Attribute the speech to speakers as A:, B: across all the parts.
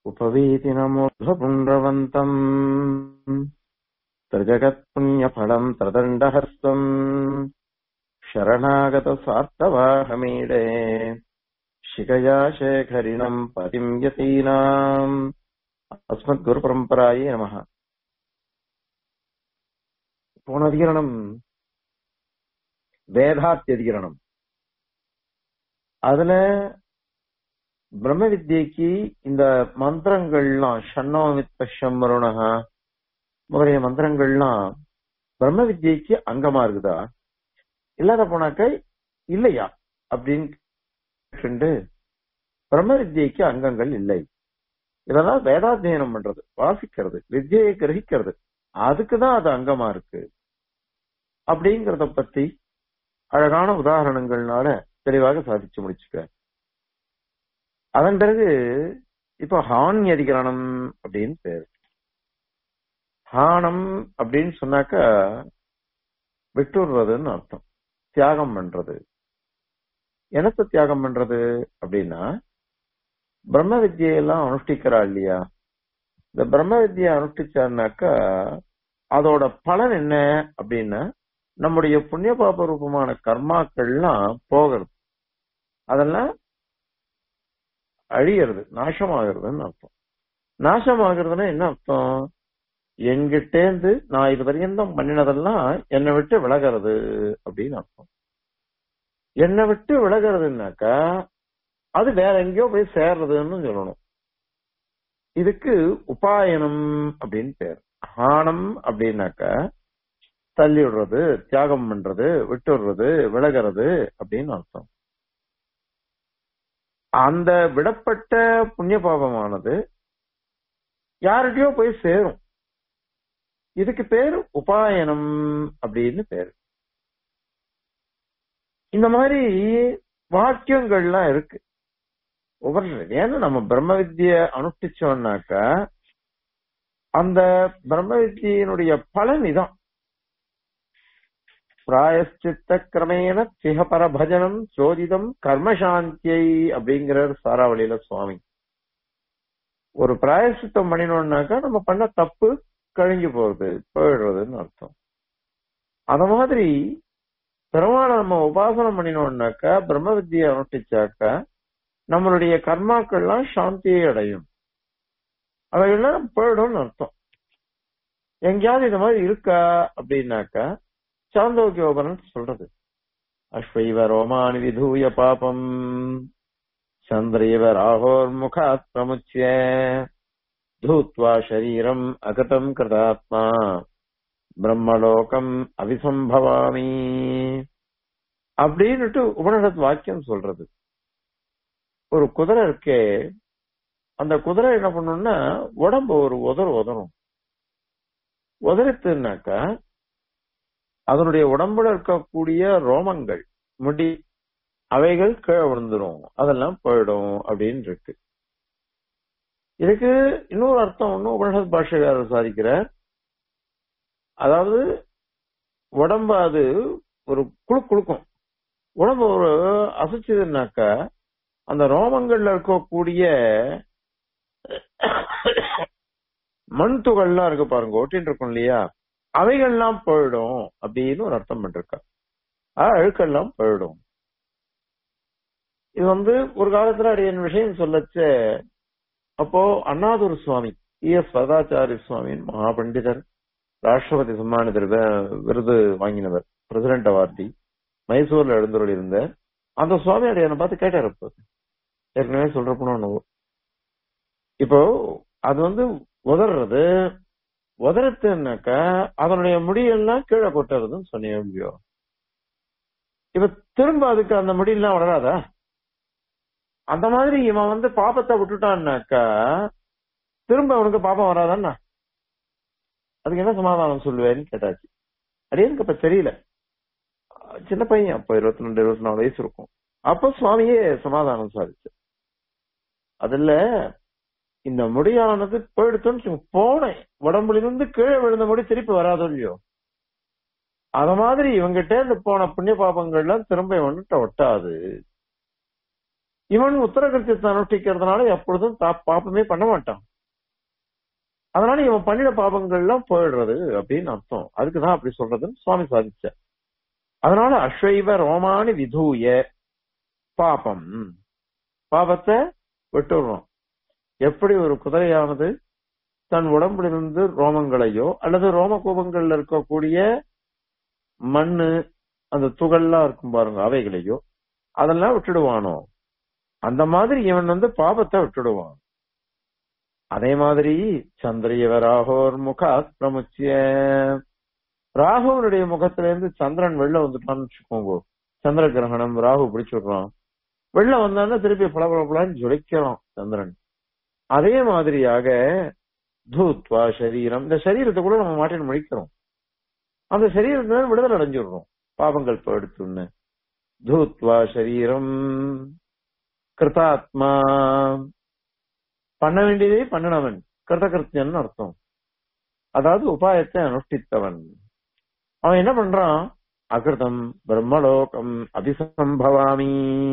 A: उपवीतिनमूर्ध्वपुण्ड्रवन्तम् त्रिजगत्पुण्यफलम् त्रदण्डहस्तम् शरणागतस्वार्थवाहमीडे शिखया शेखरिणम् पतिम् यतीनाम् अस्मद्गुरुपरम्परायै நமः போன அதிகரணம் வேதாத்தியதிகரணம் அதுல பிரம்ம வித்யக்கு இந்த மந்திரங்கள்லாம் ஷண்ணோமித்தம் வருணகா முதலிய மந்திரங்கள்லாம் பிரம்ம வித்யக்கு அங்கமா இருக்குதா இல்லாத போனாக்க இல்லையா அப்படின்னு பிரம்ம வித்யக்கு அங்கங்கள் இல்லை இதெல்லாம் வேதாத்தியனம் பண்றது வாசிக்கிறது வித்யை கிரகிக்கிறது அதுக்குதான் அது அங்கமா இருக்கு அப்படிங்கறத பத்தி அழகான உதாரணங்கள்னால தெளிவாக சாதிச்சு முடிச்சுக்க அதன் பிறகு இப்ப ஹான் அதிகரணம் அப்படின்னு பேரு ஹானம் அப்படின்னு சொன்னாக்கா விட்டுடுறதுன்னு அர்த்தம் தியாகம் பண்றது என்னத்தை தியாகம் பண்றது அப்படின்னா பிரம்ம வித்தியெல்லாம் அனுஷ்டிக்கிறா இல்லையா இந்த பிரம்ம வித்தியை அனுஷ்டிச்சாருனாக்கா அதோட பலன் என்ன அப்படின்னா நம்முடைய புண்ணிய பாப ரூபமான கர்மாக்கள்லாம் போகிறது அதெல்லாம் அழியறது நாசமாகிறதுன்னு அர்த்தம் நாசமாகிறதுன்னா என்ன அர்த்தம் என்கிட்டேந்து நான் இது வரையும் பண்ணினதெல்லாம் என்னை விட்டு விலகிறது அப்படின்னு அர்த்தம் என்னை விட்டு விலகிறதுனாக்கா அது வேற எங்கேயோ போய் சேர்றதுன்னு சொல்லணும் இதுக்கு உபாயனம் அப்படின்னு பேர் ஹானம் அப்படின்னாக்கா தள்ளி விடுறது தியாகம் பண்றது விட்டு விடுறது விலகிறது அப்படின்னு அர்த்தம் அந்த விடப்பட்ட புண்ணிய பாபமானது யார்கிட்டயோ போய் சேரும் இதுக்கு பேரு உபாயனம் அப்படின்னு பேரு இந்த மாதிரி வாக்கியங்கள்லாம் இருக்கு ஒவ்வொரு ஏன்னா நம்ம பிரம்ம வித்திய அனுஷ்டிச்சோம்னாக்கா அந்த பிரம்ம வித்தியினுடைய பலன் இதான் பிராயஷ்சித்த கிரமேண சிகபர பஜனம் சோதிதம் கர்மசாந்தியை அப்படிங்கிறார் சாராவளியில சுவாமி ஒரு பிராயசித்தம் பண்ணினோம்னாக்கா நம்ம பண்ண தப்பு கழிஞ்சு போறது போயிடுறதுன்னு அர்த்தம் அந்த மாதிரி பெருமாளை நம்ம உபாசனம் பண்ணினோம்னாக்கா பிரம்ம வித்தியை அனுஷ்டிச்சாக்கா நம்மளுடைய கர்மாக்கள்லாம் சாந்தியை அடையும் அவைகள்லாம் போயிடும்னு அர்த்தம் எங்கேயாவது இந்த மாதிரி இருக்கா அப்படின்னாக்கா சாந்தோக்கியோபரன் சொல்றது அஸ்வைவ ரோமானி விதூய பாபம் சந்திரீவ ராகோர் முகாத் பிரமுச்சிய தூத்வா சரீரம் அகதம் கிருதாத்மா பிரம்மலோகம் அவிசம்பவாமி அப்படின்னுட்டு உபனிஷத் வாக்கியம் சொல்றது ஒரு குதிரை இருக்கே அந்த குதிரை என்ன பண்ணும்னா உடம்பு ஒரு உதறு உதறும் உதறித்துனாக்கா அதனுடைய உடம்புல இருக்கக்கூடிய ரோமங்கள் முடி அவைகள் கீழே விழுந்துரும் அதெல்லாம் போயிடும் அப்படின்னு இருக்கு இதுக்கு இன்னொரு அர்த்தம் ஒன்னும் உபனிஷத் பாஷகாரர் சாதிக்கிறார் அதாவது உடம்பு அது ஒரு குழு குழுக்கும் உடம்பு ஒரு அசைச்சதுன்னாக்கா அந்த ரோமங்கள்ல இருக்கக்கூடிய மண் துகள்லாம் இருக்கு பாருங்க ஒட்டின்னு இருக்கும் இல்லையா அவைகள்லாம் போயிடும் அப்படின்னு ஒரு அர்த்தம் பண்ணிருக்கா அழுக்கெல்லாம் போயிடும் இது வந்து ஒரு காலத்துல அடியன் விஷயம் சொல்லச்ச அப்போ அண்ணாதுர் சுவாமி இ எஸ் சதாச்சாரி சுவாமியின் மகா பண்டிதர் ராஷ்டிரபதி சம்மானிதர் விருது வாங்கினவர் பிரசிடென்ட் அவார்டி மைசூர்ல எழுந்தருள் இருந்த அந்த சுவாமி அடியனை பார்த்து கேட்டார் இப்போ ஏற்கனவே சொல்றப்போ இப்போ அது வந்து உதறது உதறத்துனாக்கா அதனுடைய முடியெல்லாம் கீழே கொட்டுறதுன்னு சொன்னீங்க இல்லையோ இப்ப திரும்ப அதுக்கு அந்த முடியெல்லாம் வளராதா அந்த மாதிரி இவன் வந்து பாப்பத்தை விட்டுட்டான்னாக்கா திரும்ப அவனுக்கு பாப்பம் வராதான்னா அதுக்கு என்ன சமாதானம் சொல்லுவேன்னு கேட்டாச்சு அது எனக்கு இப்ப தெரியல சின்ன பையன் அப்ப இருபத்தி ரெண்டு இருபத்தி நாலு வயசு இருக்கும் அப்ப சுவாமியே சமாதானம் சாதிச்சு அதுல இந்த முடியானது போயிடுத்துன்னு போன உடம்புல இருந்து கீழே விழுந்த முடி திருப்பி வராதோ இல்லையோ அத மாதிரி இவங்கிட்ட இருந்து போன புண்ணிய பாபங்கள்லாம் திரும்ப இவன்கிட்ட ஒட்டாது இவன் உத்தரகிருத்தியத்தை அனுஷ்டிக்கிறதுனால எப்பொழுதும் தா- பாப்பமே பண்ண மாட்டான் அதனால இவன் பண்ணின பாபங்கள்லாம் போயிடுறது அப்படின்னு அர்த்தம் அதுக்குதான் அப்படி சொல்றதுன்னு சுவாமி சாதிச்சார் அதனால அஸ்வைவ ரோமானி விதூய பாபம் பாபத்தை விட்டுடுறோம் எப்படி ஒரு குதிரையானது தன் உடம்பிலிருந்து ரோமங்களையோ அல்லது ரோம கோபங்கள்ல இருக்கக்கூடிய மண்ணு அந்த துகள்லாம் இருக்கும் பாருங்க அவைகளையோ அதெல்லாம் விட்டுடுவானோ அந்த மாதிரி இவன் வந்து பாபத்தை விட்டுடுவான் அதே மாதிரி சந்திரியவ ராகோர் முகாத் பிரமுச்சிய ராகுவனுடைய முகத்துல இருந்து சந்திரன் வெளில வந்துட்டான்னு வச்சுக்கோங்க சந்திர கிரகணம் ராகு பிடிச்சுடுறான் வெளில வந்தான்னா திருப்பி பளபளபளன்னு ஜொலிக்கிறான் சந்திரன் அதே மாதிரியாக தூத்வா சரீரம் இந்த சரீரத்தை கூட நம்ம மாட்டின்னு முடிக்கிறோம் அந்த சரீரத்துல விடுதலை அடைஞ்சிடுறோம் பாவங்கள் போயிடுத்துன்னு தூத்வா சரீரம் கிருதாத்மா பண்ண வேண்டியதை பண்ணினவன் கிருதகிருத்தியன் அர்த்தம் அதாவது உபாயத்தை அனுஷ்டித்தவன் அவன் என்ன பண்றான் அகிருதம் பிரம்மலோகம் அபிசம்பவாமி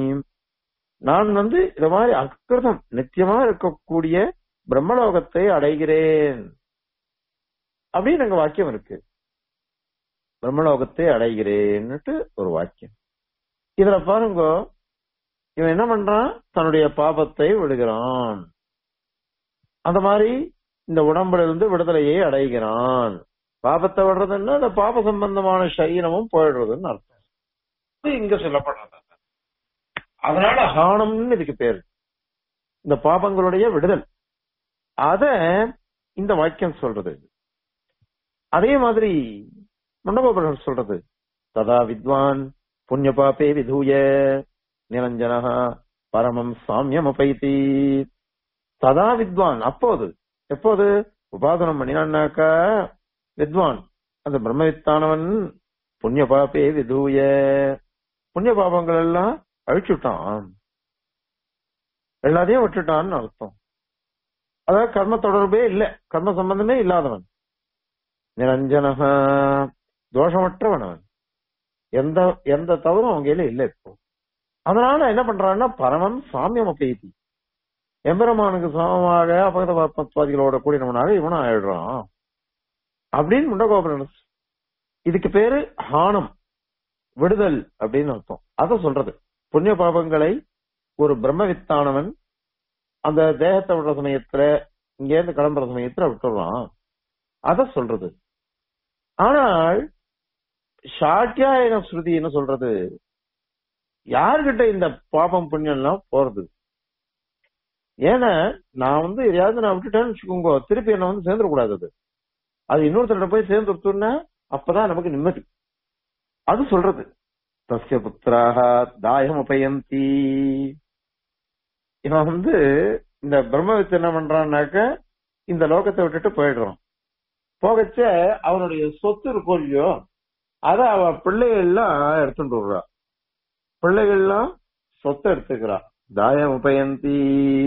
A: நான் வந்து இந்த மாதிரி அகிருதம் நித்தியமா இருக்கக்கூடிய பிரம்மலோகத்தை அடைகிறேன் அப்படின்னு அங்க வாக்கியம் இருக்கு பிரம்மலோகத்தை அடைகிறேன்னுட்டு ஒரு வாக்கியம் இதுல பாருங்க இவன் என்ன பண்றான் தன்னுடைய பாபத்தை விடுகிறான் அந்த மாதிரி இந்த உடம்புல இருந்து விடுதலையை அடைகிறான் பாபத்தை விடுறதுன்னா அந்த பாப சம்பந்தமான சரீரமும் போயிடுறதுன்னு அர்த்தம் இது இங்க சொல்லப்படுறது அதனால ஹானம்னு இதுக்கு பேரு இந்த பாபங்களுடைய விடுதல் அத இந்த வாக்கியம் சொல்றது அதே மாதிரி முண்டகோபுரம் சொல்றது ததா வித்வான் புண்ணிய பாபே விதூய நிரஞ்சன பரமம் சாமியம் உபைத்தி ததா வித்வான் அப்போது எப்போது உபாதனம் பண்ணினான்னாக்கா வித்வான் அந்த பிரம்மவித்தானவன் புண்ணிய பாபே விதூய புண்ணிய பாபங்கள் எல்லாம் அழிச்சுட்டான் எல்லாத்தையும் விட்டுட்டான்னு அர்த்தம் அதாவது கர்ம தொடர்பே இல்ல கர்ம சம்பந்தமே இல்லாதவன் நிரஞ்சனக தோஷமற்றவன் அவன் எந்த எந்த தவறும் அவங்க கையில இல்ல இப்போ அதனால என்ன பண்றான்னா பரமம் சாமியம் அப்பீதி எம்பெருமானுக்கு சமமாக அபகத பத்வாதிகளோட கூடினவனாக இவனும் ஆயிடுறான் அப்படின்னு முண்டகோபுரம் இதுக்கு பேரு ஹானம் விடுதல் அப்படின்னு அர்த்தம் அத சொல்றது புண்ணிய பாபங்களை ஒரு பிரம்மவித்தானவன் அந்த தேகத்தை விடுற சமயத்துல இங்க இருந்து கிளம்புற சமயத்துல விட்டுறான் அத சொல்றது ஆனால் சாட்டியாயன ஸ்ருதி என்ன சொல்றது யாருகிட்ட இந்த பாபம் புண்ணியம் எல்லாம் போறது ஏன்னா நான் வந்து எதையாவது நான் விட்டுட்டேன்னு வச்சுக்கோங்க திருப்பி என்ன வந்து சேர்ந்துடக்கூடாது அது அது இன்னொருத்தர்கிட்ட போய் சேர்ந்துட்டோம்னா அப்பதான் நமக்கு நிம்மதி அது சொல்றது தஸ்ய புத்திராக தாயம் உபயந்தி இவன் வந்து இந்த பிரம்மவித்து என்ன பண்றான்னாக்க இந்த லோகத்தை விட்டுட்டு போயிடுறான் போகச்ச அவனுடைய சொத்து இருக்கும் இல்லையோ அத அவ பிள்ளைகள்லாம் எடுத்துட்டு விடுறா பிள்ளைகள்லாம் சொத்தை எடுத்துக்கிறா தாயம் உபயந்தி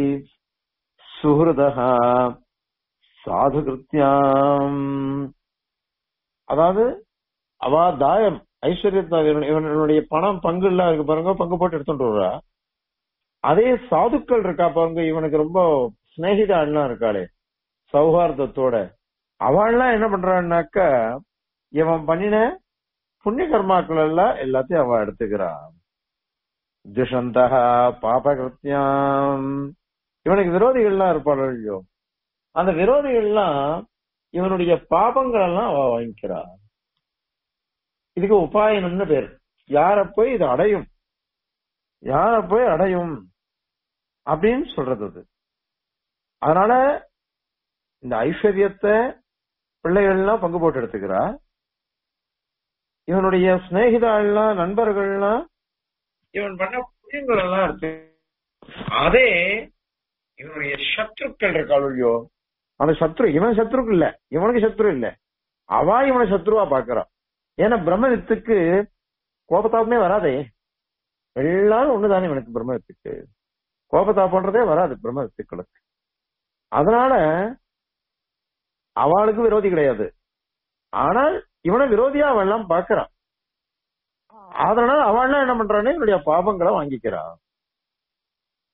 A: சுஹൃதா சாது கிருத்தியாம் அதாவது அவ தாயம் ஐஸ்வர்யத்தை இவனுடைய பணம் பங்கு எல்லாம் இருக்கு பாருங்க பங்கு போட்டு எடுத்துட்டு விடுறா அதே சாதுக்கள் இருக்கா பாருங்க இவனுக்கு ரொம்ப சிநேகிதா எல்லாம் இருக்காளே சௌஹார்தத்தோட அவள்லாம் என்ன பண்றான்னாக்கா இவன் பண்ணின புண்ணிய கர்மாக்கள் எல்லாம் எல்லாத்தையும் அவன் எடுத்துக்கிறான் துஷந்தா பாபகிருத்தியம் இவனுக்கு விரோதிகள்லாம் இருப்பாள் இல்லையோ அந்த விரோதிகள்லாம் இவனுடைய பாபங்கள் எல்லாம் அவ வாங்கிக்கிறா இதுக்கு உபாயனம்னு பேர் யார போய் இது அடையும் யார போய் அடையும் அப்படின்னு சொல்றது அது அதனால இந்த ஐஸ்வர்யத்தை பிள்ளைகள்லாம் பங்கு போட்டு எடுத்துக்கிறா இவனுடைய சிநேகிதாள்லாம் நண்பர்கள்லாம் இவன் பண்ண புண்ணியங்கள் எல்லாம் இருக்கு அதே இவனுடைய சத்ருக்கள் இருக்காள் இல்லையோ அந்த சத்ரு இவன் சத்ருக்கு இல்ல இவனுக்கு சத்ரு இல்ல அவா இவனை சத்ருவா பாக்குறான் ஏன்னா பிரம்மவித்துக்கு கோபத்தாபமே வராதே எல்லாரும் ஒண்ணுதானே இவனுக்கு பிரம்மவித்துக்கு கோபத்தாபன்றதே வராது பிரம்மவித்துக்களுக்கு அதனால அவளுக்கு விரோதி கிடையாது ஆனால் இவனை விரோதியா அவன் எல்லாம் பாக்குறான் அதனால அவள்லாம் என்ன பண்றானே இவனுடைய பாபங்களை வாங்கிக்கிறான்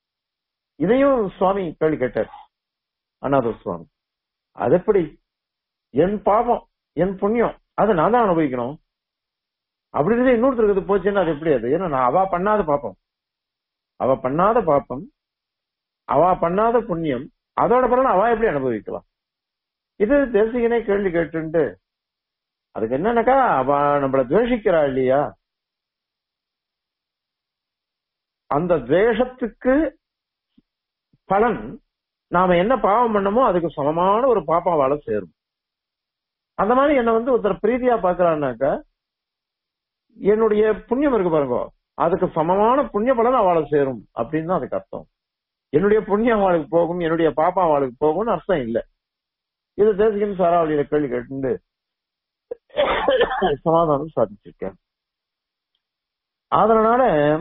A: இதையும் சுவாமி கேள்வி கேட்டார் அண்ணாதுர சுவாமி அது எப்படி என் பாவம் என் புண்ணியம் அதை நான் தான் அனுபவிக்கணும் அப்படி இருந்து இன்னொருத்தருக்கு இது போச்சுன்னா அது எப்படி அது ஏன்னா நான் அவ பண்ணாத பாப்பம் அவ பண்ணாத பாப்பம் அவ பண்ணாத புண்ணியம் அதோட பலன் அவ எப்படி அனுபவிக்கலாம் இது தேசிகனே கேள்வி கேட்டுண்டு அதுக்கு என்னன்னாக்கா அவ நம்மள துவேஷிக்கிறா இல்லையா அந்த துவேஷத்துக்கு பலன் நாம என்ன பாவம் பண்ணமோ அதுக்கு சமமான ஒரு பாப்பம் அவளை சேரும் அந்த மாதிரி என்ன வந்து ஒருத்தர் பிரீதியா பாக்குறான்னாக்கா என்னுடைய புண்ணியம் இருக்கு பாருங்க அதுக்கு சமமான புண்ணிய பலன் அவளை சேரும் அப்படின்னு தான் அதுக்கு அர்த்தம் என்னுடைய புண்ணியம் அவளுக்கு போகும் என்னுடைய பாப்பா அவளுக்கு போகும்னு அர்த்தம் இல்ல இது தேசிகன் சாராவளியில கேள்வி கேட்டு சமாதானம் சாதிச்சிருக்கேன் அதனால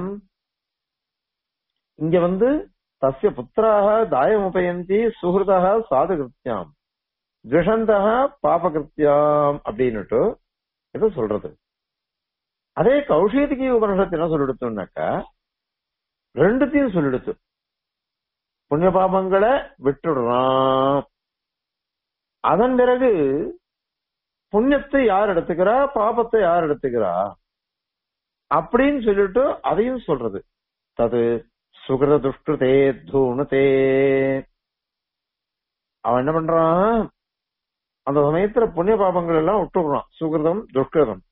A: இங்க வந்து தஸ்ய புத்திராக தாயமுபயந்தி சுகிருதாக சாது கிருத்தியாம் துஷந்தக பாபகிருத்தியாம் அப்படின்னுட்டு இது சொல்றது அதே கௌஷியத்துக்கு உபனிஷத்து என்ன சொல்லிடுத்தோம்னாக்கா ரெண்டுத்தையும் சொல்லிடுத்து புண்ணிய பாபங்களை விட்டுடுறான் அதன் பிறகு புண்ணியத்தை யார் எடுத்துக்கிறா பாபத்தை யார் எடுத்துக்கிறா அப்படின்னு சொல்லிட்டு அதையும் சொல்றது தது சுகிருத துஷ்கிருதே தூணுதே அவன் என்ன பண்றான் அந்த சமயத்துல புண்ணிய பாபங்கள் எல்லாம் விட்டுடுறான் சுகிருதம் துஷ்கிருதம்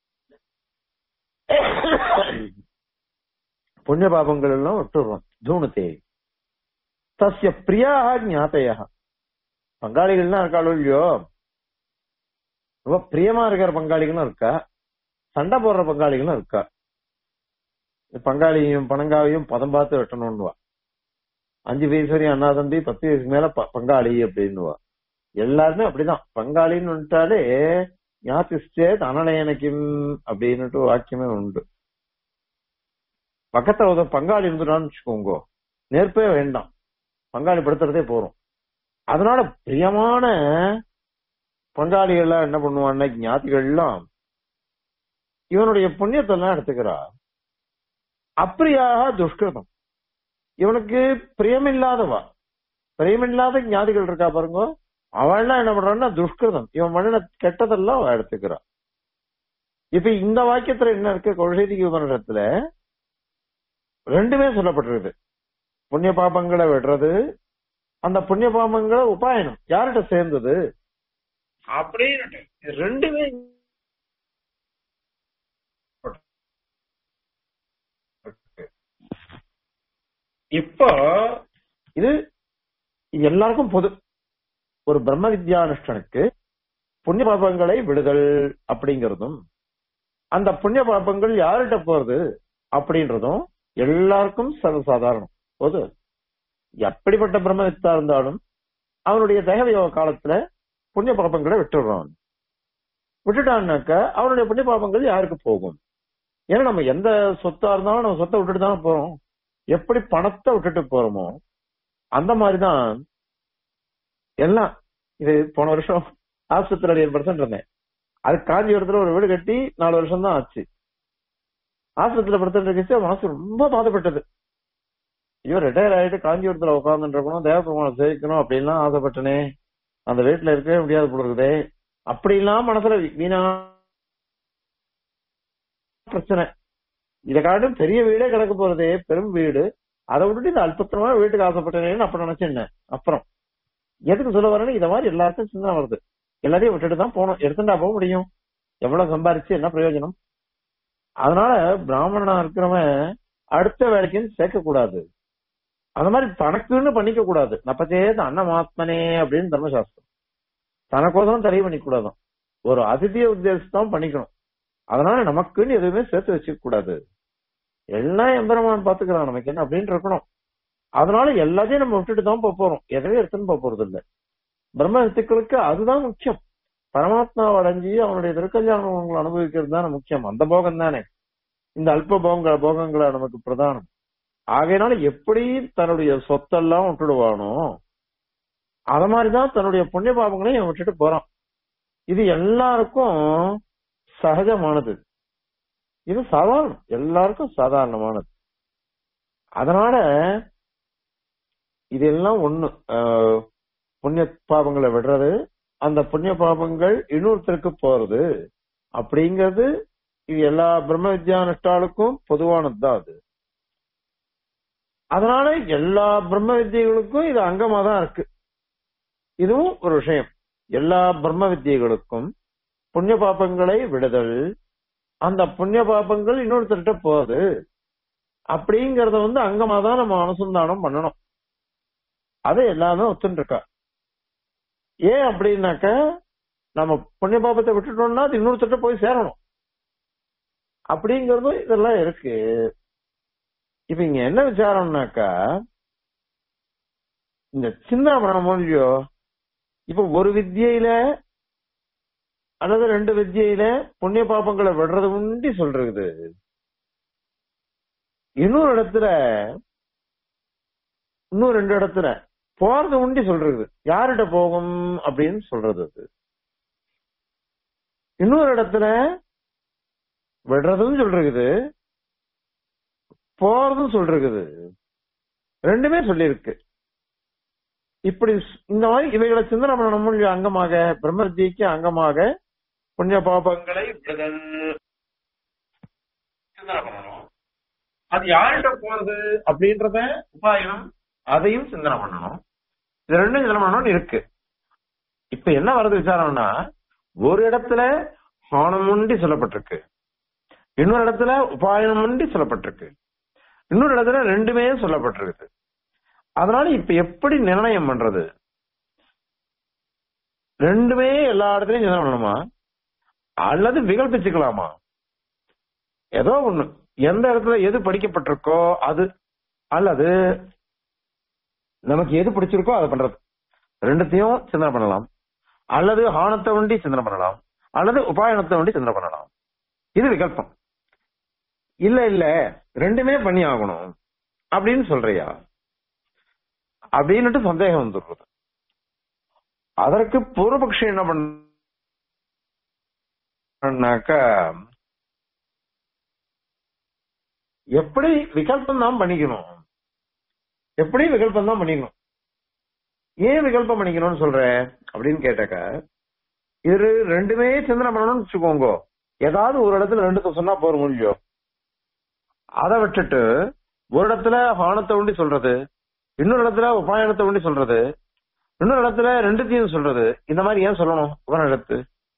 A: புண்ணிய பாபங்கள் எல்லாம் விட்டுடுறான் தூணுதே தஸ்ய பிரியாக ஞாத்தையா பங்காளிகள்லாம் இருக்காளோ இல்லையோ ரொம்ப பிரியமா இருக்கிற பங்காளிகளும் இருக்கா சண்டை போடுற பங்காளிகளும் இருக்கா பங்காளியும் பணங்காவையும் பதம் பார்த்து வெட்டணும்னுவா அஞ்சு வயசு வரையும் அண்ணா தம்பி பத்து வயசுக்கு மேல ப- பங்காளி அப்படின்னுவா எல்லாருமே அப்படிதான் பங்காளின்னு வந்துட்டாலே ஞாத்திச்சேத் அனநயனக்கிம் அப்படின்னுட்டு வாக்கியமே உண்டு பக்கத்துல ஒரு பங்காளி இருந்துட்டான்னு வச்சுக்கோங்க நேர்ப்பே வேண்டாம் பங்காளி படுத்துறதே போறோம் அதனால பிரியமான பங்காளிகள் என்ன பண்ணுவான்னா ஞாதிகள் எல்லாம் இவனுடைய புண்ணியத்தை எல்லாம் எடுத்துக்கிறா அப்பிரியாக துஷ்கிருதம் இவனுக்கு பிரியமில்லாதவா பிரியமில்லாத ஞாதிகள் இருக்கா பாருங்க அவள்லாம் என்ன பண்றான்னா துஷ்கிருதம் இவன் மண்ணின கெட்டதெல்லாம் அவ எடுத்துக்கிறா இப்ப இந்த வாக்கியத்துல என்ன இருக்கு கொள்கைதிக்கு உபநிடத்துல ரெண்டுமே சொல்லப்பட்டிருக்கு புண்ணிய பாபங்களை விடுறது அந்த புண்ணிய பாபங்களை உபாயனம் யார்கிட்ட சேர்ந்தது அப்படின்னு இது ரெண்டுமே இப்போ இது இது எல்லாருக்கும் பொது ஒரு பிரம்ம வித்யானுஷ்டனுக்கு புண்ணிய பாபங்களை விடுதல் அப்படிங்கறதும் அந்த புண்ணிய பாபங்கள் யார்கிட்ட போறது அப்படின்றதும் எல்லாருக்கும் சர்வசாதாரணம் பொது எப்படிப்பட்ட பிரம்மவித்தா இருந்தாலும் அவனுடைய தேகவியோக காலத்துல புண்ணிய பாபங்களை விட்டுடுறான் விட்டுட்டான்னாக்க அவனுடைய புண்ணிய பாபங்கள் யாருக்கு போகும் ஏன்னா நம்ம எந்த சொத்தா இருந்தாலும் நம்ம சொத்தை விட்டுட்டு தானே போறோம் எப்படி பணத்தை விட்டுட்டு போறோமோ அந்த மாதிரிதான் எல்லாம் இது போன வருஷம் ஆஸ்பத்திரியில் ஏற்படுத்த இருந்தேன் அது காஞ்சிபுரத்துல ஒரு வீடு கட்டி நாலு வருஷம் தான் ஆச்சு ஆஸ்பத்திரியில படுத்துட்டு இருந்துச்சு மனசு ரொம்ப பாதப்பட்டது ஐயோ ரிட்டையர் ஆயிட்டு காஞ்சிபுரத்துல உட்கார்ந்துட்டு இருக்கணும் தேவபெருமானை சேவிக்கணும் அப்படின்லாம் ஆசைப்பட்டனே அந்த வீட்டுல இருக்கவே முடியாது போல இருக்குதே அப்படிலாம் மனசுல வீணா பிரச்சனை இதை காட்டும் பெரிய வீடே கிடக்க போறதே பெரும் வீடு அதை விட்டுட்டு இந்த அல்பத்திரமா வீட்டுக்கு ஆசைப்பட்டனேன்னு அப்ப நினைச்சேன் அப்புறம் எதுக்கு சொல்ல வரேன்னு இத மாதிரி எல்லாருக்கும் சின்ன வருது எல்லாத்தையும் விட்டுட்டு தான் போகணும் எடுத்துட்டா போக முடியும் எவ்வளவு சம்பாரிச்சு என்ன பிரயோஜனம் அதனால பிராமணனா இருக்கிறவன் அடுத்த வேலைக்குன்னு சேர்க்க கூடாது அந்த மாதிரி தனக்குன்னு பண்ணிக்க கூடாது நப்பச்சேத அன்னமாத்மனே அப்படின்னு தர்மசாஸ்திரம் தனக்கோசரம் தெரிய பண்ணிக்க கூடாதான் ஒரு அதிதிய உத்தேசம் பண்ணிக்கணும் அதனால நமக்குன்னு எதுவுமே சேர்த்து வச்சுக்க கூடாது எல்லாம் எம்பெருமான் பாத்துக்கிறான் நமக்கு என்ன அப்படின்னு இருக்கணும் அதனால எல்லாத்தையும் நம்ம விட்டுட்டு தான் போக போறோம் எதையும் எடுத்துன்னு போக போறது இல்ல பிரம்ம வித்துக்களுக்கு அதுதான் முக்கியம் பரமாத்மாவை அடைஞ்சி அவனுடைய திருக்கல்யாணங்களை அனுபவிக்கிறது தானே முக்கியம் அந்த போகம் தானே இந்த அல்ப போகங்கள் போகங்களை நமக்கு பிரதானம் ஆகையினால எப்படி தன்னுடைய சொத்தெல்லாம் விட்டுடுவானோ அத மாதிரிதான் தன்னுடைய புண்ணிய பாபங்களையும் அவன் விட்டுட்டு போறான் இது எல்லாருக்கும் சகஜமானது இது சாதாரணம் எல்லாருக்கும் சாதாரணமானது அதனால இதெல்லாம் ஒண்ணு ஆஹ், புண்ணிய பாபங்களை விடுறது அந்த புண்ணிய பாபங்கள் இன்னொருத்தருக்கு போறது அப்படிங்கிறது இது எல்லா பிரம்ம வித்யானுஷ்டாளுக்கும் பொதுவானதுதான் அது அதனால எல்லா பிரம்ம வித்தியைகளுக்கும் இது அங்கமா தான் இருக்கு இதுவும் ஒரு விஷயம் எல்லா பிரம்ம வித்தியைகளுக்கும் புண்ணிய பாபங்களை விடுதல் அந்த புண்ணிய பாபங்கள் இன்னொருத்தர்கிட்ட போகுது அப்படிங்கறத வந்து அங்கமா தான் நம்ம அனுசந்தானம் பண்ணணும் அதை எல்லாமே ஒத்துட்டு இருக்கா ஏன் அப்படின்னாக்க நம்ம புண்ணிய பாபத்தை விட்டுட்டோம்னா அது இன்னொருத்தர்கிட்ட போய் சேரணும் அப்படிங்கறதும் இதெல்லாம் இருக்கு இப்ப இங்க என்ன விசாரம்னாக்கா இந்த சின்ன மொழியோ இப்ப ஒரு வித்தியில அல்லது ரெண்டு வித்தியில புண்ணிய பாப்பங்களை விடுறது உண்டி சொல்றது இன்னொரு இடத்துல இன்னும் ரெண்டு இடத்துல போறது உண்டி சொல்றது யார்கிட்ட போகும் அப்படின்னு சொல்றது அது இன்னொரு இடத்துல விடுறதும் சொல்றது போறதும் சொல்றது ரெண்டுமே சொல்லியிருக்கு இப்படி ஸ்- இந்த மாதிரி இவைகளை சிந்தனை பண்ண நம்முடைய அங்கமாக பிரம்மத்திக்கு அங்கமாக புண்ணிய பாபங்களை விடுதல் சிந்தனை பண்ணணும் அது யார்கிட்ட போறது அப்படின்றத உபாயம் அதையும் சிந்தனை பண்ணணும் இது ரெண்டும் சிந்தனை பண்ணணும்னு இருக்கு இப்ப என்ன வருது விசாரம்னா ஒரு இடத்துல ஹானமுண்டி சொல்லப்பட்டிருக்கு இன்னொரு இடத்துல உபாயமுண்டி சொல்லப்பட்டிருக்கு இன்னொரு இடத்துல ரெண்டுமே சொல்லப்பட்டிருக்கு அதனால இப்ப எப்படி நிர்ணயம் பண்றது ரெண்டுமே எல்லா இடத்துலயும் சிந்தனை பண்ணணுமா அல்லது விகல்பிச்சுக்கலாமா ஏதோ ஒண்ணு எந்த இடத்துல எது படிக்கப்பட்டிருக்கோ அது அல்லது நமக்கு எது பிடிச்சிருக்கோ அதை பண்றது ரெண்டுத்தையும் சிந்தனை பண்ணலாம் அல்லது ஹானத்தை ஒண்டி சிந்தனை பண்ணலாம் அல்லது உபாயனத்தை ஒண்டி சிந்தனை பண்ணலாம் இது விகல்பம் இல்ல இல்ல ரெண்டுமே பண்ணி ஆகணும் அப்படின்னு சொல்றியா அப்படின்னுட்டு சந்தேகம் வந்துடுறது அதற்கு பூர்வபக்ஷி என்ன பண்ணாக்கா எப்படி விகல்பம் தான் பண்ணிக்கணும் எப்படி விகல்பம் தான் பண்ணிக்கணும் ஏன் விகல்பம் பண்ணிக்கணும்னு சொல்ற அப்படின்னு கேட்டாக்கா இது ரெண்டுமே சிந்தனை பண்ணணும்னு வச்சுக்கோங்க ஏதாவது ஒரு இடத்துல ரெண்டுத்த சொன்னா போற முடியும் அதை விட்டுட்டு ஒரு இடத்துல ஹானத்தை உண்டி சொல்றது இன்னொரு இடத்துல உபாயனத்தை உண்டி சொல்றது இன்னொரு இடத்துல ரெண்டுத்தையும் சொல்றது இந்த மாதிரி ஏன் சொல்லணும் ஒரு இடத்து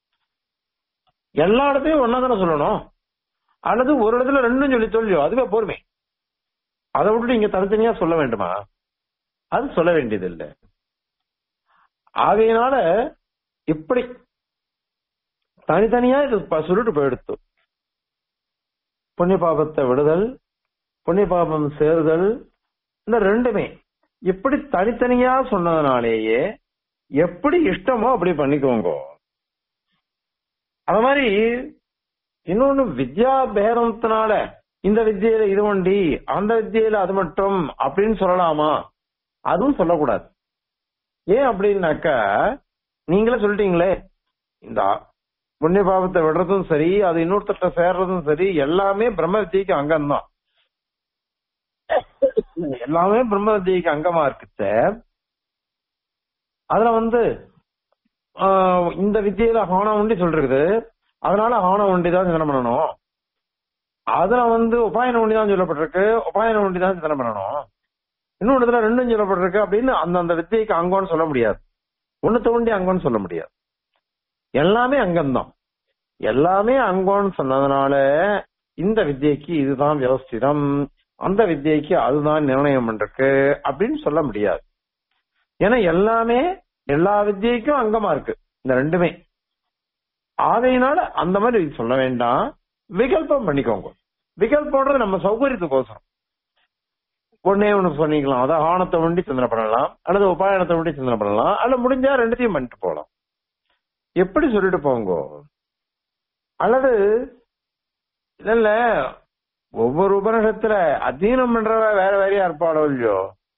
A: எல்லா இடத்தையும் ஒன்னா தானே சொல்லணும் அல்லது ஒரு இடத்துல ரெண்டும் சொல்லி சொல்லியோ அதுவே பொறுமை அதை விட்டு இங்க தனித்தனியா சொல்ல வேண்டுமா அது சொல்ல வேண்டியது இல்லை ஆகையினால இப்படி தனித்தனியா இது ப- சுருட்டு போயிடுத்து புண்ணிய பாபத்தை விடுதல் புண்ணிய பாபம் சேருதல் இந்த ரெண்டுமே இப்படி தனித்தனியா சொன்னதுனாலேயே எப்படி இஷ்டமோ அப்படி பண்ணிக்கோங்க அது மாதிரி இன்னொன்னு வித்யா பேரத்தினால இந்த வித்தியில இது ஒண்டி அந்த வித்தியில அது மட்டும் அப்படின்னு சொல்லலாமா அதுவும் சொல்லக்கூடாது ஏன் அப்படின்னாக்கா நீங்களே சொல்லிட்டீங்களே இந்த புண்ணிய பாவத்தை விடுறதும் சரி அது இன்னொருத்தட்ட சேர்றதும் சரி எல்லாமே பிரம்ம வித்தியைக்கு அங்கம்தான் எல்லாமே பிரம்ம வித்தியைக்கு அங்கமா இருக்குச்ச அதுல வந்து ஆஹ், இந்த வித்தியில ஹானம் உண்டி சொல்றது அதனால ஹானம் உண்டி தான் சிந்தனை பண்ணணும் அதுல வந்து உபாயன உண்டி தான் சொல்லப்பட்டிருக்கு உபாயன உண்டி தான் சிந்தனை பண்ணணும் இன்னொரு இடத்துல ரெண்டும் சொல்லப்பட்டிருக்கு அப்படின்னு அந்த அந்த வித்தியைக்கு அங்கம்னு சொல்ல முடியாது ஒண்ணு தோண்டி அங்கம்னு சொல்ல முடியாது எல்லாமே அங்கம்தான் எல்லாமே அங்கம்னு சொன்னதுனால இந்த வித்தியைக்கு இதுதான் வியவஸ்திதம் அந்த வித்தியைக்கு அதுதான் நிர்ணயம் பண்றக்கு அப்படின்னு சொல்ல முடியாது ஏன்னா எல்லாமே எல்லா வித்தியைக்கும் அங்கமா இருக்கு இந்த ரெண்டுமே ஆகையினால அந்த மாதிரி சொல்ல வேண்டாம் விகல்பம் பண்ணிக்கோங்க விகல்பம்ன்றது நம்ம சௌகரியத்துக்கோசரம் ஒன்னே ஒண்ணு சொன்னிக்கலாம் அதான் ஆணத்தை ஒண்டி சிந்தனை பண்ணலாம் அல்லது உபாயனத்தை ஒண்டி சிந்தனை பண்ணலாம் அல்ல முடிஞ்சா ரெண்டுத்தையும் பண்ணிட்டு போகலாம் எப்படி சொல்லிட்டு போங்க அல்லது இல்ல இல்ல ஒவ்வொரு உபநிஷத்துல அத்தீனம் பண்றவ வேற வேறையா இருப்பாளோ இல்லையோ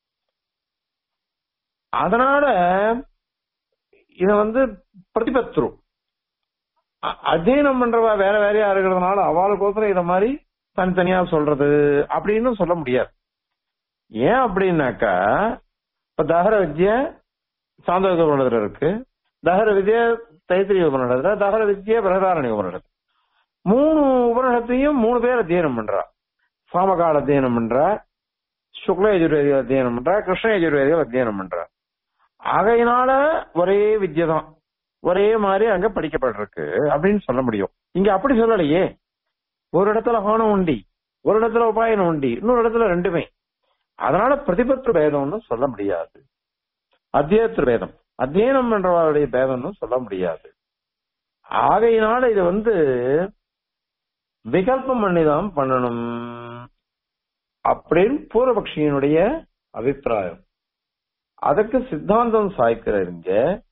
A: அதனால இத வந்து பிரதிபத்ரு அ- அத்தீனம் பண்றவ வேற வேறையா இருக்கிறதுனால அவளுக்கோசரம் இத மாதிரி தனித்தனியா சொல்றது அப்படின்னு சொல்ல முடியாது ஏன் அப்படின்னாக்கா இப்ப தகர வித்ய சாந்தோக உபநிடத்துல இருக்கு தகர வித்ய தைத்திரிய உபநிடத்துல தகர வித்ய பிரகதாரணிய உபநிடத்துல மூணு உபநிடத்தையும் மூணு பேர் அத்தியனம் பண்றா சாமகால அத்தியனம் பண்றா சுக்ல யஜுர்வேதிகள் அத்தியனம் பண்றா கிருஷ்ண யஜுர்வேதிகள் அத்தியனம் பண்றா ஆகையினால ஒரே வித்யை தான் ஒரே மாதிரி அங்க படிக்கப்பட்டிருக்கு அப்படின்னு சொல்ல முடியும் இங்க அப்படி சொல்லலையே ஒரு இடத்துல ஹோனம் உண்டி ஒரு இடத்துல உபாயனம் உண்டி இன்னொரு இடத்துல ரெண்டுமே அதனால பிரதிபத்து பேதம்னு சொல்ல முடியாது அத்தியத்திர பேதம் அத்தியனம் பண்றவருடைய பேதம்னு சொல்ல முடியாது ஆகையினால இது வந்து விகல்பம் பண்ணிதான் பண்ணணும் அப்படின்னு பூர்வபக்ஷியினுடைய அபிப்பிராயம் அதுக்கு சித்தாந்தம் சாய்க்கிறீங்க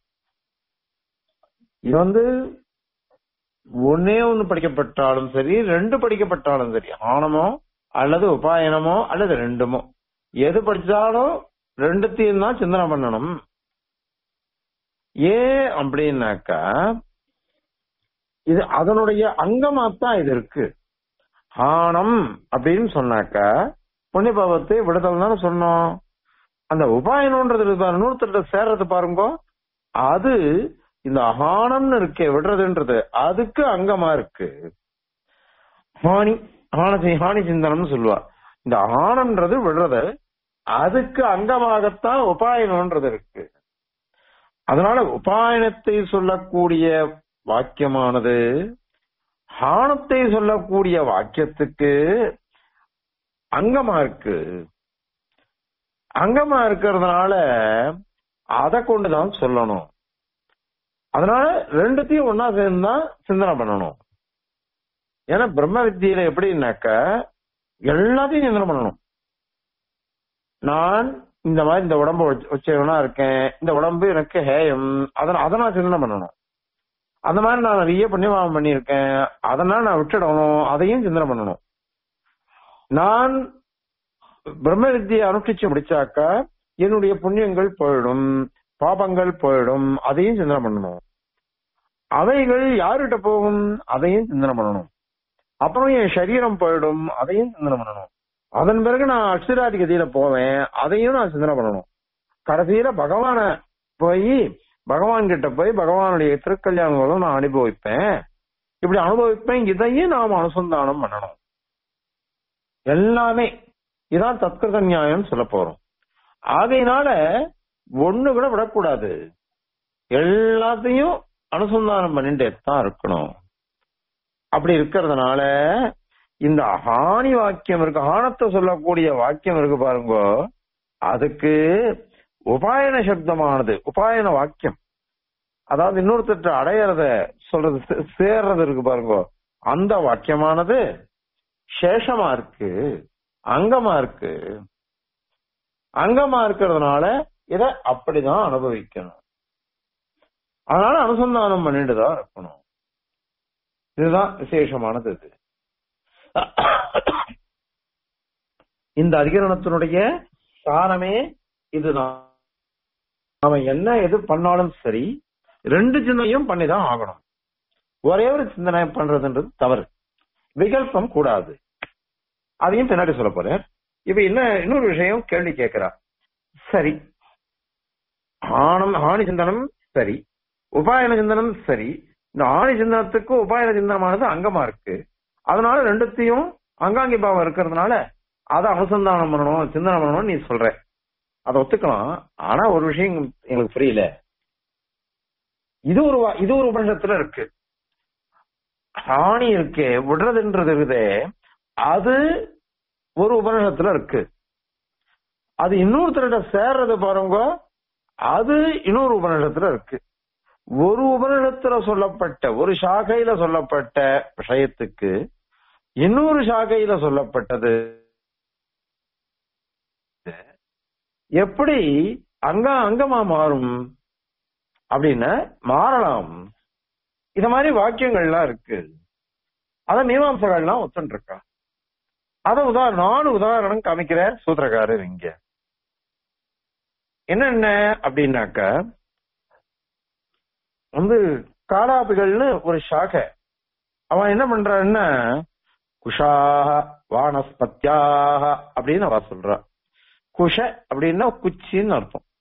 A: இது வந்து ஒன்னே ஒண்ணு படிக்கப்பட்டாலும் சரி ரெண்டு படிக்கப்பட்டாலும் சரி ஆணமோ அல்லது உபாயனமோ அல்லது ரெண்டுமோ எது படிச்சாலும் ரெண்டுத்தையும் தான் சிந்தனை பண்ணணும் ஏன் அப்படின்னாக்கா இது அதனுடைய அங்கமாத்தான் இது இருக்கு ஆணம் அப்படின்னு சொன்னாக்கா புண்ணியபாவத்தை விடுதல் தானே சொன்னோம் அந்த உபாயனம்ன்றது இன்னொருத்தர்கிட்ட சேர்றது பாருங்க அது இந்த ஆணம்னு இருக்கே விடுறதுன்றது அதுக்கு அங்கமா இருக்கு ஹானி ஹானி ஹானி சிந்தனம்னு சொல்லுவா இந்த ஆணம்ன்றது விடுறது அதுக்கு அங்கமாகத்தான் உபாயனம்ன்றது இருக்கு அதனால உபாயனத்தை சொல்லக்கூடிய வாக்கியமானது ஹானத்தை சொல்லக்கூடிய வாக்கியத்துக்கு அங்கமா இருக்கு அங்கமா இருக்கிறதுனால அதை கொண்டுதான் சொல்லணும் அதனால ரெண்டுத்தையும் ஒன்னா சேர்ந்து தான் சிந்தனை பண்ணணும் ஏன்னா பிரம்ம வித்தியில எப்படின்னாக்க எல்லாத்தையும் சிந்தனை பண்ணணும் நான் இந்த மாதிரி இந்த உடம்பு வச்சவனா இருக்கேன் இந்த உடம்பு எனக்கு ஹேயம் அதை அதை நான் சிந்தனை பண்ணணும் அந்த மாதிரி நான் நிறைய புண்ணியமாகம் பண்ணியிருக்கேன் அதனால நான் விட்டுடணும் அதையும் சிந்தனை பண்ணணும் நான் பிரம்ம வித்தியை அனுஷ்டிச்சு முடிச்சாக்கா என்னுடைய புண்ணியங்கள் போயிடும் பாபங்கள் போயிடும் அதையும் சிந்தனை பண்ணணும் அவைகள் யாருகிட்ட போகும் அதையும் சிந்தனை பண்ணணும் அப்புறம் என் சரீரம் போயிடும் அதையும் சிந்தனை பண்ணணும் அதன் பிறகு நான் அக்ஷராதி கதியில போவேன் அதையும் நான் சிந்தனை பண்ணணும் கடைசியில பகவான போய் பகவான் கிட்ட போய் பகவானுடைய திருக்கல்யாணங்களும் நான் அனுபவிப்பேன் இப்படி அனுபவிப்பேன் இதையும் நாம் அனுசந்தானம் பண்ணணும் எல்லாமே இதான் தத்கிருத நியாயம் சொல்ல போறோம் ஆகையினால ஒண்ணு கூட விடக்கூடாது எல்லாத்தையும் அனுசந்தானம் பண்ணிட்டே தான் இருக்கணும் அப்படி இருக்கிறதுனால இந்த ஹானி வாக்கியம் இருக்கு ஹானத்தை சொல்லக்கூடிய வாக்கியம் இருக்கு பாருங்க அதுக்கு உபாயன சப்தமானது உபாயன வாக்கியம் அதாவது இன்னொருத்தர் அடையறத சொல்றது சே- சேர்றது இருக்கு பாருங்க அந்த வாக்கியமானது சேஷமா இருக்கு அங்கமா இருக்கு அங்கமா இருக்கிறதுனால இத அப்படிதான் அனுபவிக்கணும் அதனால அனுசந்தானம் பண்ணிட்டு தான் இருக்கணும் இதுதான் விசேஷமானது இது இந்த அதிகரணத்தினுடைய சாரமே இதுதான் நாம என்ன எது பண்ணாலும் சரி ரெண்டு சிந்தனையும் பண்ணிதான் ஆகணும் ஒரே ஒரு சிந்தனை பண்றதுன்றது தவறு விகல்பம் கூடாது அதையும் பின்னாடி சொல்ல போறேன் இப்ப என்ன இன்னொரு விஷயம் கேள்வி கேட்கிறா சரி ஆனம் ஆணி சிந்தனம் சரி உபாயன சிந்தனம் சரி இந்த ஆணி சிந்தனத்துக்கு உபாயன சிந்தனமானது அங்கமா இருக்கு அதனால ரெண்டுத்தையும் அங்காங்கி பாவம் இருக்கிறதுனால அதை அனுசந்தானம் பண்ணணும் சிந்தனை பண்ணணும்னு நீ சொல்ற அதை ஒத்துக்கலாம் ஆனா ஒரு விஷயம் எங்களுக்கு புரியல இது ஒரு வா- இது ஒரு உபநிஷத்துல இருக்கு ஹானி இருக்கே விடுறதுன்றது இருக்குதே அது ஒரு உபநிஷத்துல இருக்கு அது இன்னொருத்தர்கிட்ட சேர்றது பாருங்க அது இன்னொரு உபநிஷத்துல இருக்கு ஒரு உபநிஷத்துல சொல்லப்பட்ட ஒரு சாகையில சொல்லப்பட்ட விஷயத்துக்கு இன்னொரு சாகையில சொல்லப்பட்டது எப்படி அங்க அங்கமா மாறும் அப்படின்னு மாறலாம் இந்த மாதிரி வாக்கியங்கள்லாம் இருக்கு அத மீமாம்சகள்லாம் ஒத்துன்னு இருக்கா அத உதாரணம் நாலு உதாரணம் காமிக்கிற சூத்திரக்காரர் இங்க என்னென்ன அப்படின்னாக்க வந்து காலாபிகள்னு ஒரு சாகை அவன் என்ன பண்றான்னா குஷாக வானஸ்பத்யாக அப்படின்னு அவ சொல்றா குஷ அப்படின்னா குச்சின்னு அர்த்தம்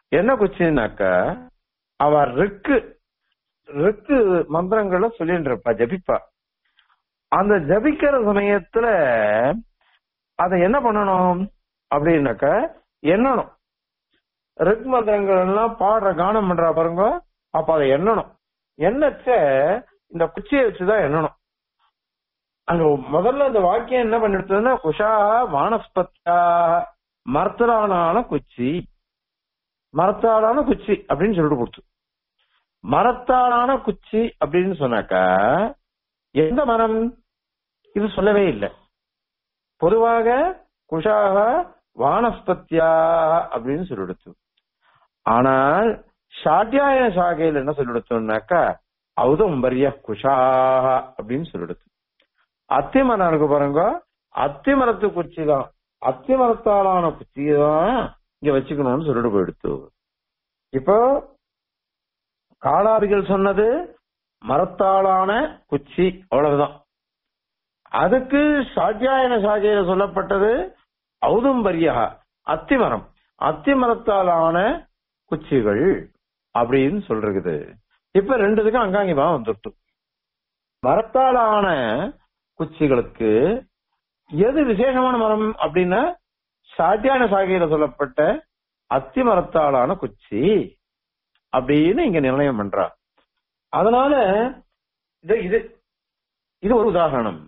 A: என்ன குச்சின்னாக்க அவ ரிக்கு ரிக்கு மந்திரங்களை சொல்லிட்டு இருப்பா ஜபிப்பா அந்த ஜபிக்கிற சமயத்துல அதை என்ன பண்ணணும் அப்படின்னாக்க எண்ணணும் ரிக் மந்திரங்கள் எல்லாம் பாடுற கானம் பண்றா பாருங்க அப்ப அதை எண்ணணும் எண்ணச்ச இந்த குச்சியை வச்சுதான் எண்ணணும் அங்க முதல்ல இந்த வாக்கியம் என்ன பண்ணிடுதுன்னா குஷா வானஸ்பத்தியா மரத்தாலான குச்சி மரத்தாலான குச்சி அப்படின்னு சொல்லிட்டு கொடுத்து மரத்தாலான குச்சி அப்படின்னு சொன்னாக்கா எந்த மரம் இது சொல்லவே இல்லை பொதுவாக குஷாக வானஸ்பத்தியா அப்படின்னு சொல்லிடுத்து ஆனால் சாட்டியாயன சாகையில் என்ன சொல்லிடுத்தோம்னாக்கா ஔதம்பரிய குஷாக அப்படின்னு சொல்லிடுத்து அத்தி மரம் இருக்கு பாருங்க அத்தி மரத்து குச்சி தான் அத்தி மரத்தாலான குச்சி தான் இங்க வச்சுக்கணும்னு சொல்லிட்டு போயிடுத்து இப்போ காளாபிகள் சொன்னது மரத்தாலான குச்சி அவ்வளவுதான் அதுக்கு சாத்தியாயன சாகையில சொல்லப்பட்டது ஔதும்பரியா அத்திமரம் அத்திமரத்தாலான குச்சிகள் அப்படின்னு சொல்றது இப்ப ரெண்டுத்துக்கும் அங்காங்கி பாவம் வந்துட்டு மரத்தாலான குச்சிகளுக்கு எது விசேஷமான மரம் அப்படின்னா சாத்தியான சாகையில சொல்லப்பட்ட அத்தி மரத்தாலான குச்சி அப்படின்னு இங்க நிர்ணயம் பண்றா அதனால இது இது இது ஒரு உதாரணம்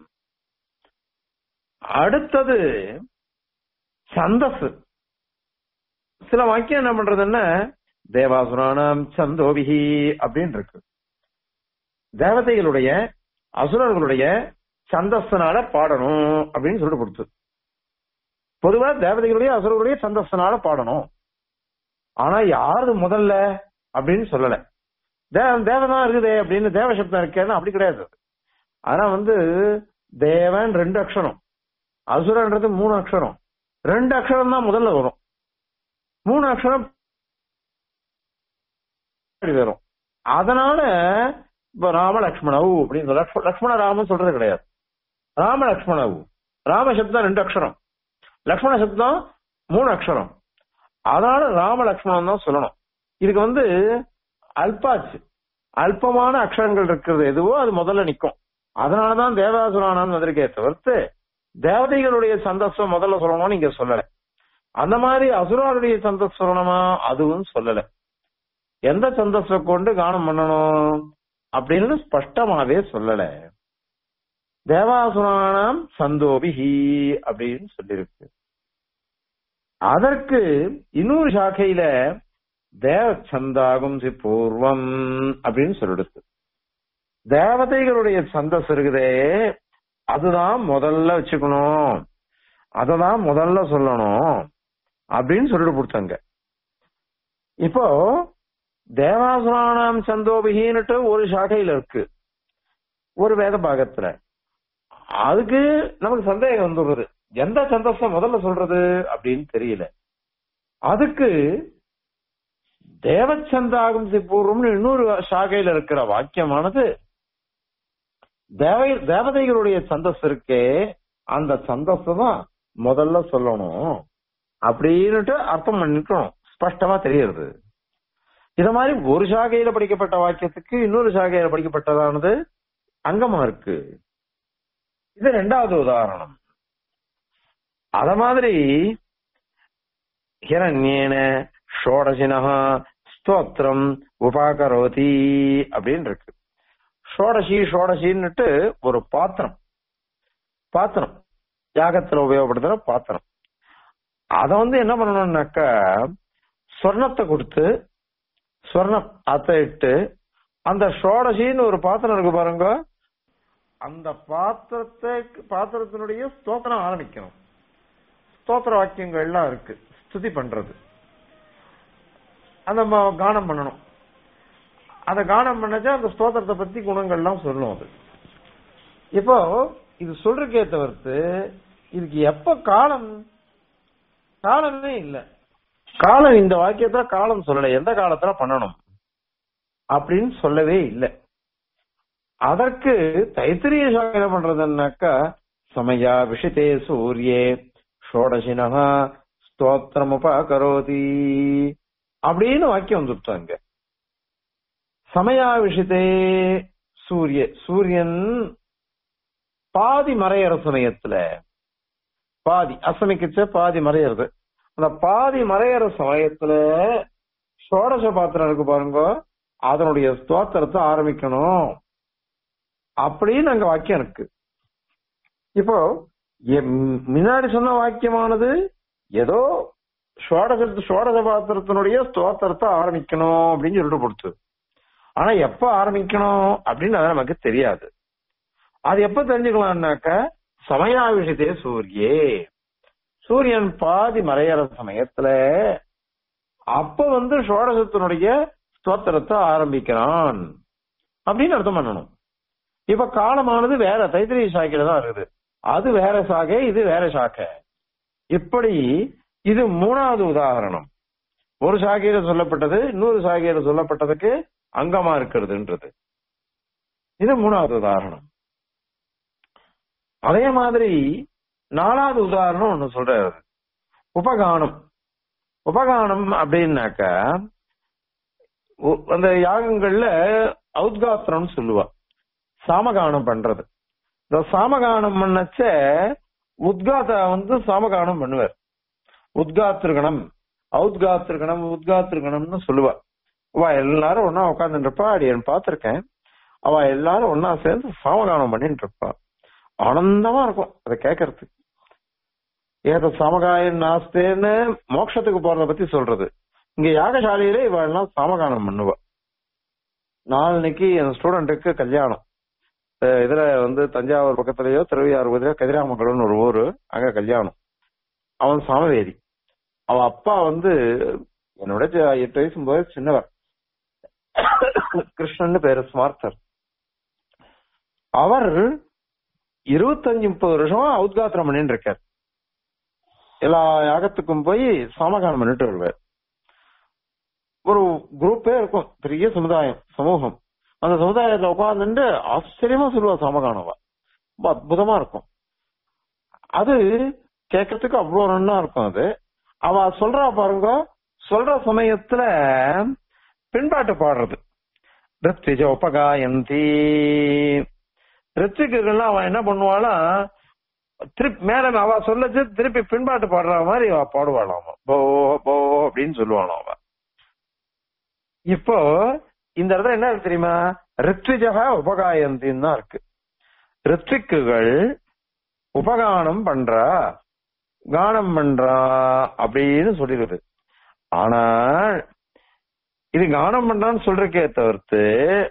A: அடுத்தது சந்தஸ் சில வாக்கியம் என்ன பண்றதுன்னா தேவாசுராணம் சந்தோபிகி அப்படின்னு இருக்கு தேவதைகளுடைய அசுரர்களுடைய சந்தஸ்தனால பாடணும் அப்படின்னு சொல்லிட்டு கொடுத்து பொதுவா தேவதைகளுடைய அசுரர்களுடைய சந்தஸ்தனால பாடணும் ஆனா யாரு முதல்ல அப்படின்னு சொல்லல தேவ தேவதான் இருக்குதே அப்படின்னு தேவசப்தம் இருக்கேன்னு அப்படி கிடையாது ஆனா வந்து தேவன் ரெண்டு அக்ஷரம் அசுரன்றது மூணு அக்ஷரம் ரெண்டு அக்ஷரம் தான் முதல்ல வரும் மூணு அக்ஷரம் வரும் அதனால இப்ப ராம லக்ஷ்மணவு அப்படின்னு லக்ஷ்ம- லக்ஷ்மண ராமன் சொல்றது கிடையாது ராம லக்ஷ்மணவு ராம சப்தம் ரெண்டு அக்ஷரம் லக்ஷ்மண சப்தம் மூணு அக்ஷரம் அதனால ராம லக்ஷ்மணன் தான் சொல்லணும் இதுக்கு வந்து அல்பாச்சு அல்பமான அக்ஷரங்கள் இருக்கிறது எதுவோ அது முதல்ல நிக்கும் அதனாலதான் தேவாசுரானான்னு வந்திருக்கே தவிர்த்து தேவதைகளுடைய சந்தஸ்தம் முதல்ல சொல்லணும்னு இங்க சொல்லல அந்த மாதிரி அசுராருடைய சந்தஸ் சொல்லணுமா அதுவும் சொல்லல எந்த சந்தஸ கொண்டு கானம் பண்ணணும் அப்படின்னு ஸ்பஷ்டமாவே சொல்லல தேவாசுராணாம் சந்தோபிஹி அப்படின்னு சொல்லியிருக்கு அதற்கு இன்னொரு சாக்கையில தேவ சந்தாகும் பூர்வம் அப்படின்னு சொல்லிடுது தேவதைகளுடைய சந்தஸ் இருக்குதே அதுதான் முதல்ல வச்சுக்கணும் அததான் முதல்ல சொல்லணும் அப்படின்னு சொல்லிட்டு கொடுத்தாங்க இப்போ தேவாசுராணாம் சந்தோபிகின்னுட்டு ஒரு சாகையில இருக்கு ஒரு வேத பாகத்துல அதுக்கு நமக்கு சந்தேகம் வந்துடுறது எந்த சந்தோஷ முதல்ல சொல்றது அப்படின்னு தெரியல அதுக்கு தேவச்சந்தாகும் பூர்வம்னு இன்னொரு சாகையில இருக்கிற வாக்கியமானது தேவை தேவதைகளுடைய சந்தஸ் இருக்கே அந்த சந்தஸ் தான் முதல்ல சொல்லணும் அப்படின்னுட்டு அர்த்தம் பண்ணிக்கணும் ஸ்பஷ்டமா தெரியுது இத மாதிரி ஒரு சாகையில படிக்கப்பட்ட வாக்கியத்துக்கு இன்னொரு சாகையில படிக்கப்பட்டதானது அங்கமா இருக்கு இது ரெண்டாவது உதாரணம் அத மாதிரி ஹிரண்யேன ஷோடசினஹ ஸ்தோத்திரம் உபாகரோதி அப்படின்னு இருக்கு ஷோடசி ஷோடசின்னுட்டு ஒரு பாத்திரம் பாத்திரம் யாகத்துல உபயோகப்படுத்துற பாத்திரம் அத வந்து என்ன பண்ணணும்னாக்கா சொர்ணத்தை கொடுத்து சொர்ணம் அத்தை இட்டு அந்த ஷோடசின்னு ஒரு பாத்திரம் இருக்கு பாருங்க அந்த பாத்திரத்தை பாத்திரத்தினுடைய ஸ்தோத்திரம் ஆரம்பிக்கணும் ஸ்தோத்திர வாக்கியங்கள் எல்லாம் இருக்கு ஸ்துதி பண்றது அந்த ம- கானம் பண்ணணும் அந்த கானம் பண்ணச்சா அந்த ஸ்தோத்திரத்தை பத்தி குணங்கள்லாம் சொல்லும் அது இப்போ இது சொல்றக்கே தவிர்த்து இதுக்கு எப்ப காலம் காலமே இல்ல காலம் இந்த வாக்கியத்துல காலம் சொல்லல எந்த காலத்துல பண்ணணும் அப்படின்னு சொல்லவே இல்லை அதற்கு தைத்திரிய சாகம் என்ன பண்றதுன்னாக்கா சமயா விஷிதே சூரியே ஷோடசினஹ ஸ்தோத்திரமுபகரோதி அப்படின்னு வாக்கியம் வந்துருத்தாங்க சமயா விஷயத்தே சூரிய சூரியன் பாதி மறையற சமயத்துல பாதி அசமிக்கிச்ச பாதி மறையறது அந்த பாதி மறையற சமயத்துல சோடச பாத்திரம் இருக்கு பாருங்க அதனுடைய ஸ்தோத்திரத்தை ஆரம்பிக்கணும் அப்படின்னு அங்க வாக்கியம் இருக்கு இப்போ எம் முன்னாடி சொன்ன வாக்கியமானது ஏதோ சோடச சோடச பாத்திரத்தினுடைய ஸ்தோத்திரத்தை ஆரம்பிக்கணும் அப்படின்னு சொல்லிட்டு கொடுத்து ஆனா எப்ப ஆரம்பிக்கணும் அப்படின்னு அது நமக்கு தெரியாது அது எப்ப தெரிஞ்சுக்கலாம்னாக்க சமயா விஷயத்தே சூரியே சூரியன் பாதி மறையிற சமயத்துல அப்ப வந்து சோடசத்தினுடைய ஸ்தோத்திரத்தை ஆரம்பிக்கிறான் அப்படின்னு அர்த்தம் பண்ணணும் இப்ப காலமானது வேற தைத்திரிய சாக்கையில தான் இருக்குது அது வேற சாகை இது வேற சாக்கை இப்படி இது மூணாவது உதாரணம் ஒரு சாகையில சொல்லப்பட்டது இன்னொரு சாகையில சொல்லப்பட்டதுக்கு அங்கமா இருக்கிறதுன்றது இது மூணாவது உதாரணம் அதே மாதிரி நாலாவது உதாரணம் ஒண்ணு சொல்றாரு உபகானம் உபகானம் அப்படின்னாக்க அந்த யாகங்கள்ல ஔத்காத்திரம் சொல்லுவா சாமகானம் பண்றது இந்த சாமகானம் பண்ணச்ச உத்காத வந்து சாமகானம் பண்ணுவார் உத்காத்திருக்கணும் ஔத்காத்திருக்கணும் உத்காத்திருக்கணும்னு சொல்லுவா அவ எல்லாரும் ஒன்னா உட்காந்துட்டு இருப்பா அடியன் பார்த்திருக்கேன் அவ எல்லாரும் ஒன்னா சேர்ந்து சாமகானம் பண்ணிட்டு இருப்பா ஆனந்தமா இருக்கும் அதை கேட்கறதுக்கு ஏத சமகாயம் நாஸ்தேன்னு மோட்சத்துக்கு போறத பத்தி சொல்றது இங்க யாகசாலையில இவ எல்லாம் சாமகானம் பண்ணுவா நாளைக்கு என் ஸ்டூடெண்ட்டுக்கு கல்யாணம் இதுல வந்து தஞ்சாவூர் பக்கத்துலயோ திருவையாறு பக்கத்துலயோ கதிராமங்கலம்னு ஒரு ஊரு அங்க கல்யாணம் அவன் சாமவேதி அவன் அப்பா வந்து என்னோட எட்டு வயசு போது சின்னவர் கிருஷ்ணன் பேரு ஸ்மார்த்தர் அவர் இருபத்தஞ்சு முப்பது வருஷமா உத்காத்திரம் பண்ணிட்டு இருக்கார் எல்லா யாகத்துக்கும் போய் சாமகானம் பண்ணிட்டு வருவார் ஒரு குரூப்பே இருக்கும் பெரிய சமுதாயம் சமூகம் அந்த சமுதாயத்துல உட்கார்ந்துட்டு ஆச்சரியமா சொல்லுவா சாமகானவா ரொம்ப அற்புதமா இருக்கும் அது கேட்கறதுக்கு அவ்வளவு நன்னா இருக்கும் அது அவ சொல்றா பாருங்க சொல்ற சமயத்துல பின்பாட்டு பாடுறது ரித்விஜ உபகாயந்தி ரித்விக்குகள்லாம் அவன் என்ன பண்ணுவாளா திருப்பி மேல அவ சொல்லச்சு திருப்பி பின்பாட்டு பாடுற மாதிரி அவ பாடுவாளாம் போ போ அப்படின்னு சொல்லுவாளாம் அவ இப்போ இந்த இடத்துல என்ன இருக்கு தெரியுமா ரித்விஜக உபகாயந்தின்னு தான் இருக்கு ரித்விக்குகள் உபகானம் பண்றா கானம் பண்றா அப்படின்னு சொல்லிடுது ஆனால் இது கானம் பண்றான்னு சொல்றக்கே தவிர்த்து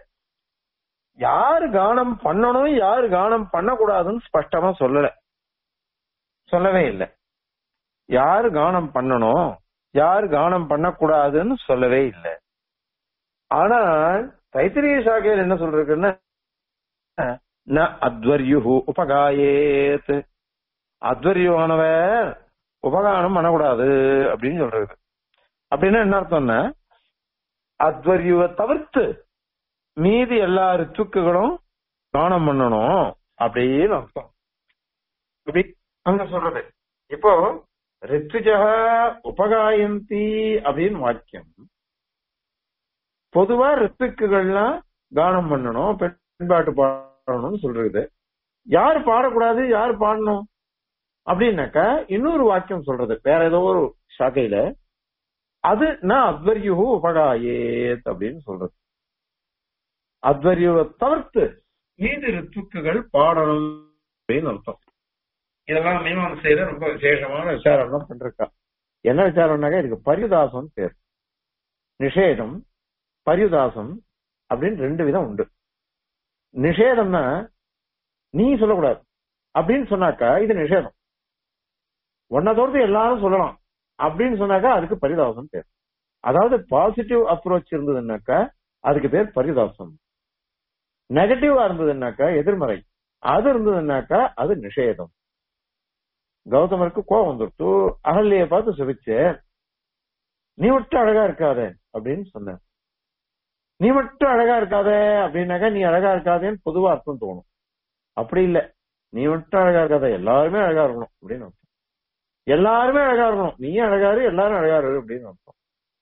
A: யாரு கானம் பண்ணணும் யாரு கானம் பண்ணக்கூடாதுன்னு ஸ்பஷ்டமா சொல்லல சொல்லவே இல்லை யாரு கானம் பண்ணணும் யாரு கானம் பண்ணக்கூடாதுன்னு சொல்லவே இல்லை ஆனால் தைத்திரிய சாக்கையில் என்ன சொல்றதுன்னா ந அத்வர்யு உபகாயேத் அத்வர்யுவானவர் உபகானம் பண்ணக்கூடாது அப்படின்னு சொல்றது அப்படின்னா என்ன அர்த்தம்னா அத்வர்யுவை தவிர்த்து மீதி எல்லா ரித்துக்குகளும் தானம் பண்ணணும் அப்படின்னு அர்த்தம் இப்படி அங்க சொல்றது இப்போ ரித்துஜக உபகாயந்தி அப்படின்னு வாக்கியம் பொதுவா ரித்துக்குகள்லாம் கானம் பண்ணணும் பெண்பாட்டு பாடணும்னு சொல்றது யாரு பாடக்கூடாது யாரு பாடணும் அப்படின்னாக்கா இன்னொரு வாக்கியம் சொல்றது வேற ஏதோ ஒரு சாக்கையில அது நான் அத்வர்யு உபகாயேத் அப்படின்னு சொல்றது அத்வர்யுவை தவிர்த்து மீது ரித்துக்குகள் பாடணும் அப்படின்னு அர்த்தம் இதெல்லாம் மீமாசையில ரொம்ப விசேஷமான விசாரம் பண்றா என்ன விசாரம்னாக்கா இதுக்கு பரிதாசம் பேர் நிஷேதம் பரிதாசம் அப்படின்னு ரெண்டு விதம் உண்டு நிஷேதம்னா நீ சொல்லக்கூடாது அப்படின்னு சொன்னாக்கா இது நிஷேதம் ஒன்ன தோர்த்து எல்லாரும் சொல்லலாம் அப்படின்னு சொன்னாக்கா அதுக்கு பரிதாசம் பேர் அதாவது பாசிட்டிவ் அப்ரோச் இருந்ததுன்னாக்கா அதுக்கு பேர் பரிதாசம் நெகட்டிவா இருந்ததுன்னாக்கா எதிர்மறை அது இருந்ததுன்னாக்கா அது நிஷேதம் கௌதமருக்கு கோபம் வந்துடுத்து அகல்லைய பார்த்து சிரிச்சு நீ மட்டும் அழகா இருக்காத அப்படின்னு சொன்ன நீ மட்டும் அழகா இருக்காத அப்படின்னாக்கா நீ அழகா இருக்காதேன்னு பொதுவா அர்த்தம் தோணும் அப்படி இல்ல நீ மட்டும் அழகா இருக்காத எல்லாருமே அழகா இருக்கணும் அப்படின்னு அர்த்தம் எல்லாருமே அழகா இருக்கணும் நீயும் அழகா இரு எல்லாரும் அழகா இரு அப்படின்னு அர்த்தம்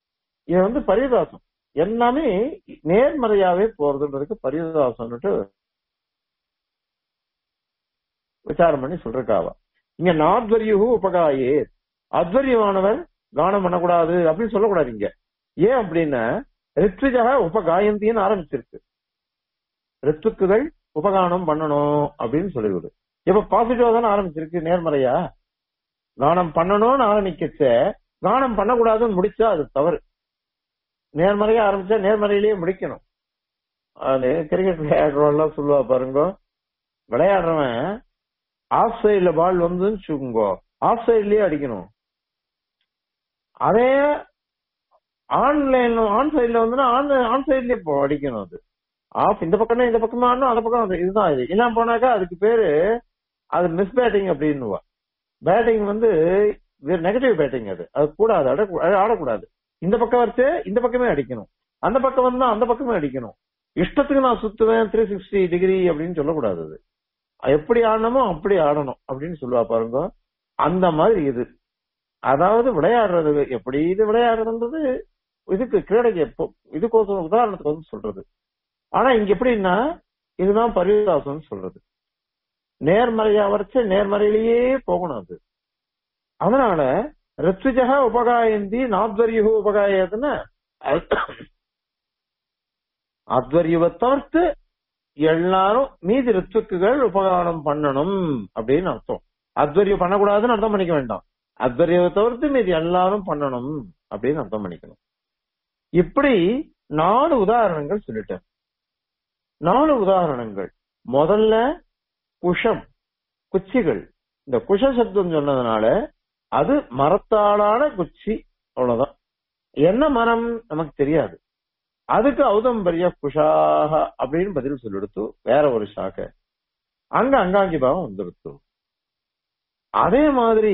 A: இது வந்து பரிதாசம் எல்லாமே நேர்மறையாவே போறதுன்றதுக்கு பரிதாசம்னுட்டு விசாரம் பண்ணி சொல்றாவா இங்க நாத்வரியுகு உபகாயே அத்வரியமானவர் கானம் பண்ணக்கூடாது அப்படின்னு சொல்லக்கூடாது இங்க ஏன் அப்படின்னா ரித்விஜக உபகாயந்தின்னு ஆரம்பிச்சிருக்கு ரித்துக்குகள் உபகானம் பண்ணணும் அப்படின்னு சொல்லிவிடு இப்ப பாசிட்டிவா தானே ஆரம்பிச்சிருக்கு நேர்மறையா கானம் பண்ணணும்னு ஆரம்பிக்கச்ச கானம் பண்ணக்கூடாதுன்னு முடிச்சா அது தவறு நேர்மறையா ஆரம்பிச்சா நேர்மறையிலேயே முடிக்கணும் அது கிரிக்கெட் விளையாடுறவெல்லாம் சொல்லுவா பாருங்க விளையாடுறவன் ஆஃப் சைடுல பால் வந்துன்னு வச்சுக்கோங்க ஆஃப் சைட்லயே அடிக்கணும் அதே ஆன்லைன்ல ஆன் சைடுல வந்துன்னா ஆன் ஆன் சைட்லயே போ அடிக்கணும் அது ஆஃப் இந்த பக்கம்னா இந்த பக்கமா ஆடணும் அந்த பக்கம் அது இதுதான் இது இல்லாம போனாக்கா அதுக்கு பேரு அது மிஸ் பேட்டிங் அப்படின்னுவா பேட்டிங் வந்து நெகட்டிவ் பேட்டிங் அது அது கூடாது ஆட ஆடக்கூடாது இந்த பக்கம் வச்சு இந்த பக்கமே அடிக்கணும் அந்த பக்கம் வந்தா அந்த பக்கமே அடிக்கணும் இஷ்டத்துக்கு நான் சுத்துவேன் த்ரீ சிக்ஸ்டி டிகிரி அப்படின்னு சொல்லக்கூடாது அது எப்படி ஆடணுமோ அப்படி ஆடணும் அப்படின்னு சொல்லுவா பாருங்க அந்த மாதிரி இது அதாவது விளையாடுறது எப்படி இது விளையாடுறதுன்றது இதுக்கு கிரீடைக்கு எப்போ இதுக்கோசம் உதாரணத்துக்கு வந்து சொல்றது ஆனா இங்க எப்படின்னா இதுதான் பரிதாசம் சொல்றது நேர்மறையா வரைச்சு நேர்மறையிலேயே போகணும் அது அதனால ரித்விஜக உபகாயந்தி நாத்வரியுக உபகாயதுன்னா அத்வரியுவை தவிர்த்து எல்லாரும் மீதி ரித்துக்குகள் உபகாரம் பண்ணணும் அப்படின்னு அர்த்தம் அத்வரியம் பண்ணக்கூடாதுன்னு அர்த்தம் பண்ணிக்க வேண்டாம் அத்வரியை தவிர்த்து மீதி எல்லாரும் பண்ணணும் அப்படின்னு அர்த்தம் பண்ணிக்கணும் இப்படி நாலு உதாரணங்கள் சொல்லிட்டேன் நாலு உதாரணங்கள் முதல்ல குஷம் குச்சிகள் இந்த குஷ சப்தம் சொன்னதுனால அது மரத்தாலான குச்சி அவ்வளவுதான் என்ன மரம் நமக்கு தெரியாது அதுக்கு ஔதம்பரிய குஷாக அப்படின்னு பதில் சொல்லிடுத்து வேற ஒரு சாக்கை அங்க அங்காங்கி பாவம் வந்துடுத்து அதே மாதிரி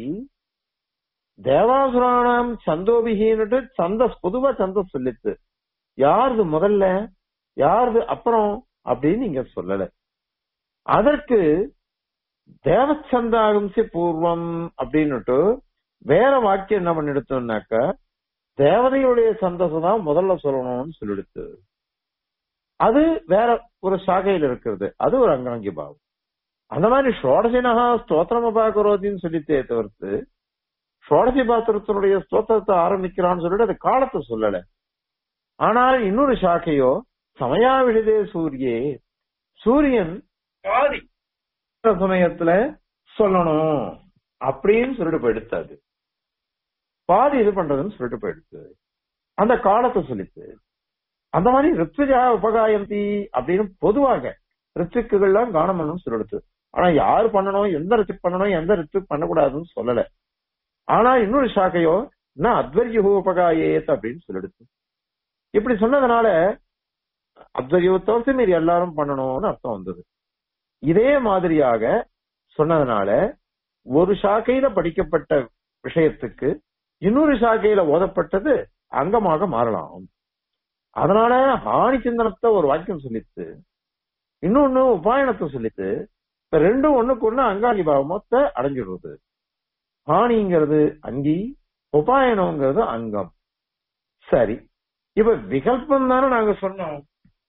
A: தேவாசுராணம் சந்தோபிகின்னுட்டு சந்தஸ் பொதுவா சந்தஸ் சொல்லித்து யாருது முதல்ல யாருது அப்புறம் அப்படின்னு இங்க சொல்லல அதற்கு தேவச்சந்தாகம்சி பூர்வம் அப்படின்னுட்டு வேற வாக்கியம் என்ன பண்ணி எடுத்தோம்னாக்க தேவதையுடைய சந்தஸ் தான் முதல்ல சொல்லணும்னு சொல்லிடுத்து அது வேற ஒரு சாகையில் இருக்கிறது அது ஒரு அங்காங்கி பாவம் அந்த மாதிரி ஷோடசினகா ஸ்தோத்திரம பாக்குறோதின்னு சொல்லித்தே தவிர்த்து ஷோடசி பாத்திரத்தினுடைய ஸ்தோத்திரத்தை ஆரம்பிக்கிறான்னு சொல்லிட்டு அது காலத்தை சொல்லல ஆனால் இன்னொரு சாக்கையோ சமயா விழுதே சூரியே சூரியன் பாதி சமயத்துல சொல்லணும் அப்படின்னு சொல்லிட்டு போயிடுத்தாது பாதி இது பண்றதுன்னு சொல்லிட்டு போயிடுச்சு அந்த காலத்தை சொல்லிச்சு அந்த மாதிரி ரித்விஜா உபகாயந்தி அப்படின்னு பொதுவாக ரித்துக்குகள்லாம் காணமன்னு சொல்லிடுச்சு ஆனா யாரு பண்ணணும் எந்த ரித்துக்கு பண்ணணும் எந்த ரித்துக்கு பண்ணக்கூடாதுன்னு சொல்லல ஆனா இன்னொரு சாக்கையோ நான் அத்வரியோ உபகாயேத் அப்படின்னு சொல்லிடுச்சு இப்படி சொன்னதுனால அத்வரியோ தவிர்த்து மீறி எல்லாரும் பண்ணணும்னு அர்த்தம் வந்தது இதே மாதிரியாக சொன்னதுனால ஒரு சாக்கையில படிக்கப்பட்ட விஷயத்துக்கு இன்னொரு சாக்கையில ஓதப்பட்டது அங்கமாக மாறலாம் அதனால ஹானி சிந்தனத்தை ஒரு வாக்கியம் சொல்லித்து இன்னொன்னு உபாயனத்தை சொல்லித்து இப்ப ரெண்டும் ஒண்ணுக்கு ஒண்ணு அங்காங்கி பாவமத்தை அடைஞ்சிடுறது ஹானிங்கிறது அங்கி உபாயனம்ங்கிறது அங்கம் சரி இப்ப விகல்பம் தானே நாங்க சொன்னோம்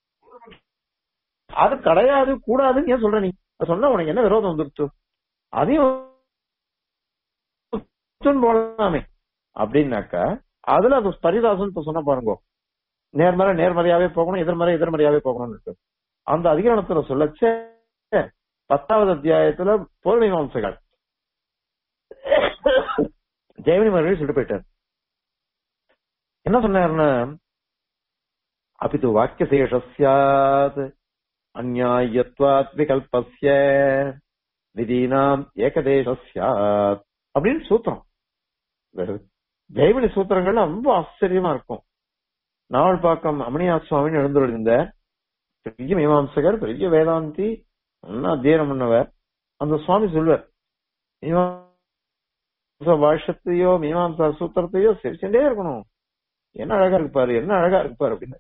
A: அது கிடையாது கூடாதுன்னு ஏன் சொல்ற நீ சொன்ன உனக்கு என்ன விரோதம் வந்துருச்சு அதையும் போலாமே அப்படின்னாக்கா அதுல அது பரிதாசம் இப்ப சொன்ன பாருங்க நேர்மறை நேர்மறையாவே போகணும் எதிர்மறை எதிர்மறையாவே போகணும்னு இருக்கு அந்த அதிகாரத்துல சொல்லச்சே பத்தாவது அத்தியாயத்துல பொருளிமாம்சைகள் ஜெயமணி மறுபடியும் சொல்லிட்டு போயிட்டார் என்ன சொன்னாருன்னா அபிது வாக்கிய சேஷஸ்யாத் அந்நாயத்வாத் விகல்பஸ்ய விதீனாம் ஏகதேசஸ்யாத் அப்படின்னு சூத்திரம் ஜெயமணி சூத்திரங்கள் ரொம்ப ஆச்சரியமா இருக்கும் நாவல்பாக்கம் அமணியா சுவாமின்னு எழுந்துள்ள பெரிய மீமாம்சகர் பெரிய வேதாந்தி நல்லா அத்தியனம் பண்ணவர் அந்த சுவாமி சொல்வார் மீமாம்சா பாஷ்யத்தையோ மீமாம்சா சூத்திரத்தையோ சிரிச்சுட்டே இருக்கணும் என்ன அழகா இருப்பாரு என்ன அழகா இருப்பாரு அப்படின்னு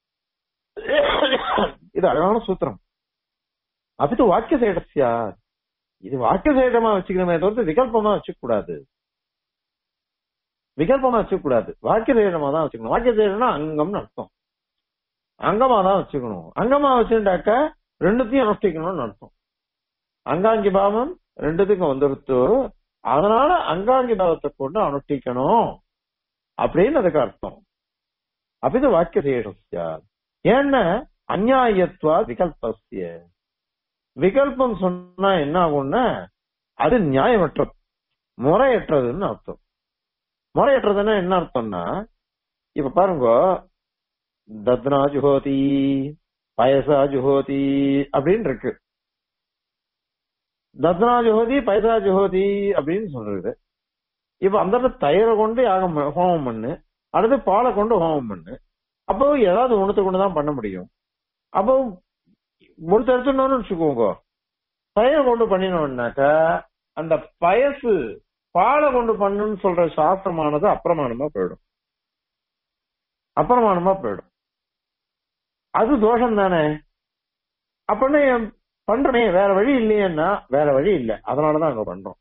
A: இது அழகான சூத்திரம் அப்படி வாக்கிய சேடசியா இது வாக்கிய சேடமா வச்சுக்கணுமே தவிர்த்து விகல்பமா வச்சுக்க கூடாது விகல்பமா வச்சுக்க கூடாது வாக்கிய சேஷமா தான் வச்சுக்கணும் வாக்கிய சேஷம்னா அங்கம்னு அர்த்தம் அங்கமா தான் வச்சுக்கணும் அங்கமா வச்சுட்டாக்க ரெண்டுத்தையும் அனுஷ்டிக்கணும்னு அர்த்தம் அங்காங்கி பாவம் ரெண்டுத்துக்கும் வந்துருத்து அதனால அங்காங்கி பாவத்தை கொண்டு அனுஷ்டிக்கணும் அப்படின்னு அதுக்கு அர்த்தம் அப்ப இது வாக்கிய சேஷஸ்யா ஏன்னா அந்நாயத்வா விகல்பஸ்ய விகல்பம் சொன்னா என்ன ஆகும்னா அது நியாயமற்றது முறையற்றதுன்னு அர்த்தம் முறையற்றதுன்னா என்ன அர்த்தம்னா இப்ப பாருங்க தத்னா ஜுஹோதி பயசா ஜுஹோதி அப்படின்னு இருக்கு தத்னா ஜுஹோதி பயசா ஜுஹோதி அப்படின்னு சொல்றது இப்ப அந்த இடத்துல தயிரை கொண்டு யாகம் ப- ஹோமம் பண்ணு அடுத்து பாலை கொண்டு ஹோமம் பண்ணு அப்போ ஏதாவது ஒண்ணுத்தை கொண்டு தான் பண்ண முடியும் அப்போ ஒருத்தர் எடுத்துன்னு வச்சுக்கோங்க தயிரை கொண்டு பண்ணினோம்னாக்கா அந்த பயசு பாலை கொண்டு பண்ணுன்னு சொல்ற சாஸ்திரமானது அப்பிரமாணமா போயிடும் அப்பிரமாணமா போயிடும் அது தோஷம் தானே அப்படின்னு பண்றமே வேற வழி இல்லையேன்னா வேற வழி இல்ல அதனாலதான் அங்க பண்றோம்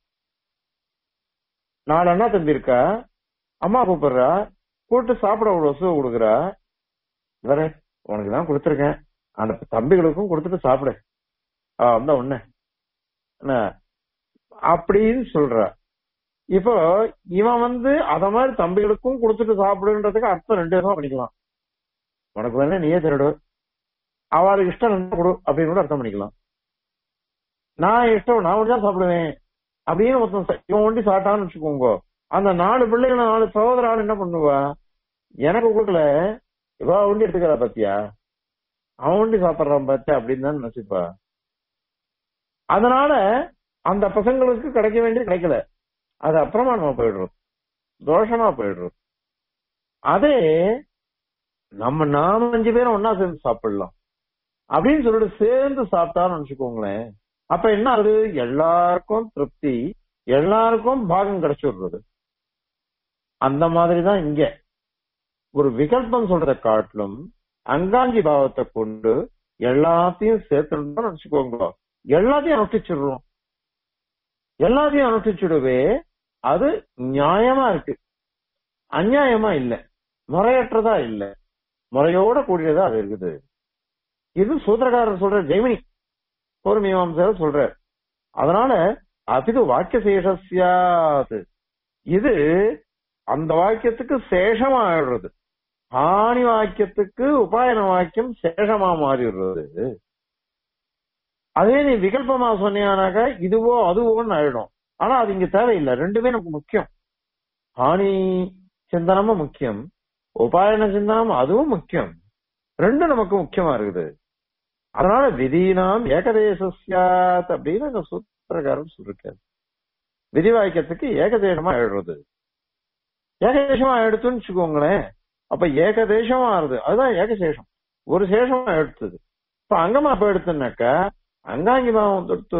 A: நாலு அண்ணா தம்பி இருக்கா அம்மா கூப்பிடுறா கூப்பிட்டு சாப்பிட ஒரு வசுவை கொடுக்குறா வேற உனக்கு தான் கொடுத்துருக்கேன் அந்த தம்பிகளுக்கும் கொடுத்துட்டு சாப்பிடு ஆ அந்த ஒண்ணு என்ன அப்படின்னு சொல்றா இப்போ இவன் வந்து அத மாதிரி தம்பிகளுக்கும் கொடுத்துட்டு சாப்பிடுன்றதுக்கு அர்த்தம் ரெண்டு விதமா பண்ணிக்கலாம் உனக்கு வேணா நீயே திருடு அவளுக்கு இஷ்டம் என்ன கொடு அப்படின்னு கூட அர்த்தம் பண்ணிக்கலாம் நான் இஷ்டம் நான் மட்டும் தான் சாப்பிடுவேன் அப்படின்னு ஒருத்தன் ச- இவன் ஒண்டி சாப்பிட்டான்னு வச்சுக்கோங்க அந்த நாலு பிள்ளைகள் நாலு சகோதர ஆள் என்ன பண்ணுவா எனக்கு கொடுக்கல இவா ஒண்டி எடுத்துக்கிறா பாத்தியா அவன் ஒண்டி சாப்பிடுறான் பாத்தியா அப்படின்னு தான் நினைச்சுப்பா அதனால அந்த பசங்களுக்கு கிடைக்க வேண்டியது கிடைக்கல அது அப்பிரமாணமா போயிடுறது தோஷமா போயிடுறது அதே நம்ம நாம அஞ்சு பேரும் ஒன்னா சேர்ந்து சாப்பிடலாம் அப்படின்னு சொல்லிட்டு சேர்ந்து சாப்பிட்டான்னு நினைச்சுக்கோங்களேன் அப்ப என்ன ஆகுது எல்லாருக்கும் திருப்தி எல்லாருக்கும் பாகம் கிடைச்சிடுறது அந்த மாதிரிதான் இங்க ஒரு விகல்பம் சொல்றதை காட்டிலும் அங்காங்கி பாவத்தை கொண்டு எல்லாத்தையும் சேர்த்துட்டோம்னு நினைச்சுக்கோங்க எல்லாத்தையும் அனுஷ்டிச்சிடுறோம் எல்லாத்தையும் அனுஷ்டிச்சுடவே அது நியாயமா இருக்கு அநியாயமா இல்ல முறையற்றதா இல்ல முறையோட கூடியதா அது இருக்குது இது சூத்திரக்காரர் சொல்ற ஜெய்மினி ஒரு மீமாம்சர் சொல்றார் அதனால அபிது வாக்கிய சேஷஸ்யாது இது அந்த வாக்கியத்துக்கு சேஷமா ஆயிடுறது ஆணி வாக்கியத்துக்கு உபாயன வாக்கியம் சேஷமா மாறிடுறது அதே நீ விகல்பமா சொன்னியானாக்க இதுவோ அதுவோன்னு ஆயிடும் ஆனா அது இங்க தேவையில்லை ரெண்டுமே நமக்கு முக்கியம் ஆணி சிந்தனமும் முக்கியம் உபாயன சிந்தனம் அதுவும் முக்கியம் ரெண்டும் நமக்கு முக்கியமா இருக்குது அதனால விதினாம் ஏகதேசஸ்யாத் அப்படின்னு அந்த சூத்திரக்காரன் சொல்லிருக்காரு விதி வாக்கியத்துக்கு ஏகதேசமா எழுறது ஏகதேசமா எடுத்துன்னு வச்சுக்கோங்களேன் அப்ப ஏகதேசமா ஆறுது அதுதான் ஏகசேஷம் ஒரு சேஷமா எடுத்தது இப்ப அங்கமா அப்ப எடுத்துனாக்க அங்காங்கி பாவம் தொடுத்து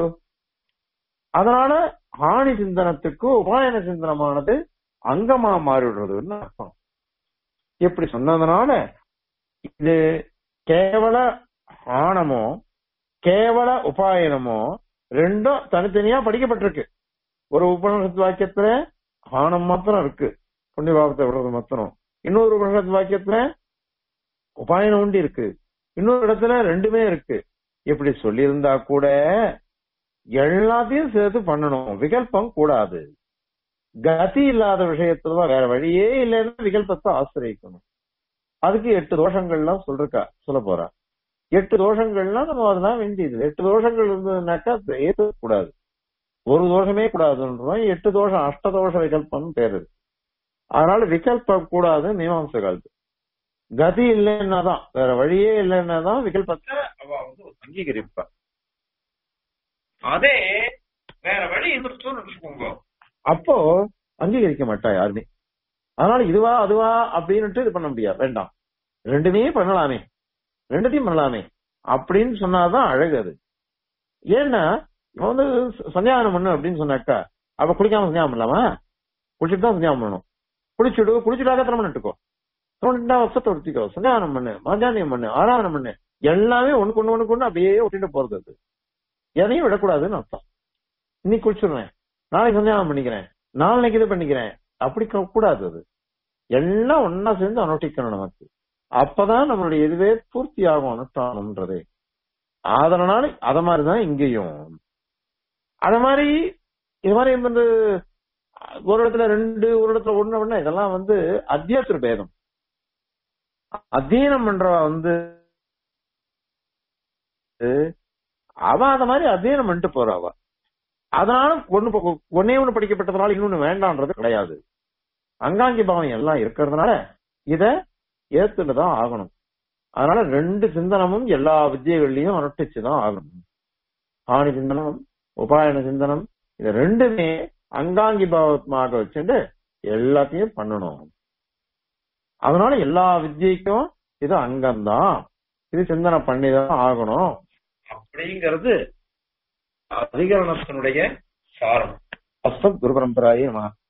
A: அதனால ஆணி சிந்தனத்துக்கு உபாயன சிந்தனமானது அங்கமா மாறிடுறதுன்னு அர்த்தம் இப்படி சொன்னதுனால இது கேவல ஆணமோ கேவல உபாயனமோ ரெண்டும் தனித்தனியா படிக்கப்பட்டிருக்கு ஒரு உபனிஷத் வாக்கியத்துல ஆணம் மாத்திரம் இருக்கு புண்ணியபாவத்தை விடுறது மாத்திரம் இன்னொரு உபனிஷத் வாக்கியத்துல உபாயனம் உண்டு இருக்கு இன்னொரு இடத்துல ரெண்டுமே இருக்கு இப்படி சொல்லியிருந்தா கூட எல்லாத்தையும் சேர்த்து பண்ணணும் விகல்பம் கூடாது கதி இல்லாத விஷயத்துலதான் வேற வழியே இல்லைன்னா விகல்பத்தை ஆசிரியக்கணும் அதுக்கு எட்டு தோஷங்கள்லாம் சொல்றா சொல்ல போறா எட்டு தோஷங்கள்லாம் நம்ம அதுதான் வேண்டியது எட்டு தோஷங்கள் இருந்ததுனாக்கா ஏற்க கூடாது ஒரு தோஷமே கூடாதுன்றோம் எட்டு தோஷம் அஷ்டதோஷ விகல்பம் பேரு அதனால விகல்பம் கூடாது மீமாம்ச காலத்து கதி இல்லைன்னா தான் வேற வழியே இல்லைன்னா தான் விகல்பத்தை அவ வந்து அங்கீகரிப்பா அதே வேற வழி இருந்துச்சுன்னு வச்சுக்கோங்க அப்போ அங்கீகரிக்க மாட்டா யாருமே அதனால இதுவா அதுவா அப்படின்னுட்டு இது பண்ண முடியாது வேண்டாம் ரெண்டுமே பண்ணலாமே ரெண்டுத்தையும் பண்ணலாமே அப்படின்னு சொன்னாதான் அழகு அது ஏன்னா இவன் வந்து சந்தியாவனம் பண்ணு அப்படின்னு சொன்னாக்கா அப்ப குளிக்காம சந்தியாவனம் பண்ணலாமா குளிச்சுட்டு தான் சந்தியாவனம் பண்ணணும் குளிச்சுடு குளிச்சுட்டாக்க திறமை நட்டுக்கோ ரெண்டா வருஷத்தை ஒருத்திக்கோ சந்தியாவனம் பண்ணு மாஜானியம் பண்ணு ஆராதனம் பண்ணு எல்லாமே ஒண்ணுக்கு ஒண்ணு ஒண்ணுக்கு ஒண்ணு அப்படியே ஒட்டிட்டு போறது அது எதையும் விடக்கூடாதுன்னு அர்த்தம் இன்னைக்கு குளிச்சுடுறேன் நாளைக்கு சந்தியாவனம் பண்ணிக்கிறேன் நாளைக்கு இது பண்ணிக்கிறேன் அப்படி க- கூடாது அது எல்லாம் ஒன்னா சேர்ந்து அனுஷ்டிக்கணும் நமக்கு அப்பதான் நம்மளுடைய இதுவே பூர்த்தி ஆகும் அனுஷ்டானம்ன்றது அதனால அத மாதிரிதான் இங்கேயும் அத மாதிரி இது மாதிரி வந்து ஒரு இடத்துல ரெண்டு ஒரு இடத்துல ஒண்ணு ஒண்ணு இதெல்லாம் வந்து அத்தியாத்திர பேதம் அத்தியனம் பண்ற வந்து அவ அத மாதிரி அத்தியனம் பண்ணிட்டு போறா அவ அதனால ஒண்ணு ப- ஒண்ணே ஒண்ணு படிக்கப்பட்டதுனால இன்னொன்னு வேண்டான்றது கிடையாது அங்காங்கி பாவம் எல்லாம் இருக்கிறதுனால இத ஏத்துட்டுதான் ஆகணும் அதனால ரெண்டு சிந்தனமும் எல்லா வித்தியகள்லயும் அனுஷ்டிச்சுதான் ஆகணும் ஆணி சிந்தனம் உபாயன சிந்தனம் இது ரெண்டுமே அங்காங்கி பாவமாக வச்சுட்டு எல்லாத்தையும் பண்ணணும் அதனால எல்லா வித்தியைக்கும் இது அங்கம்தான் இது சிந்தனை பண்ணிதான் ஆகணும் அப்படிங்கிறது அதிகரணத்தினுடைய சாரம் அஸ்மத் குரு பரம்பராயே நமः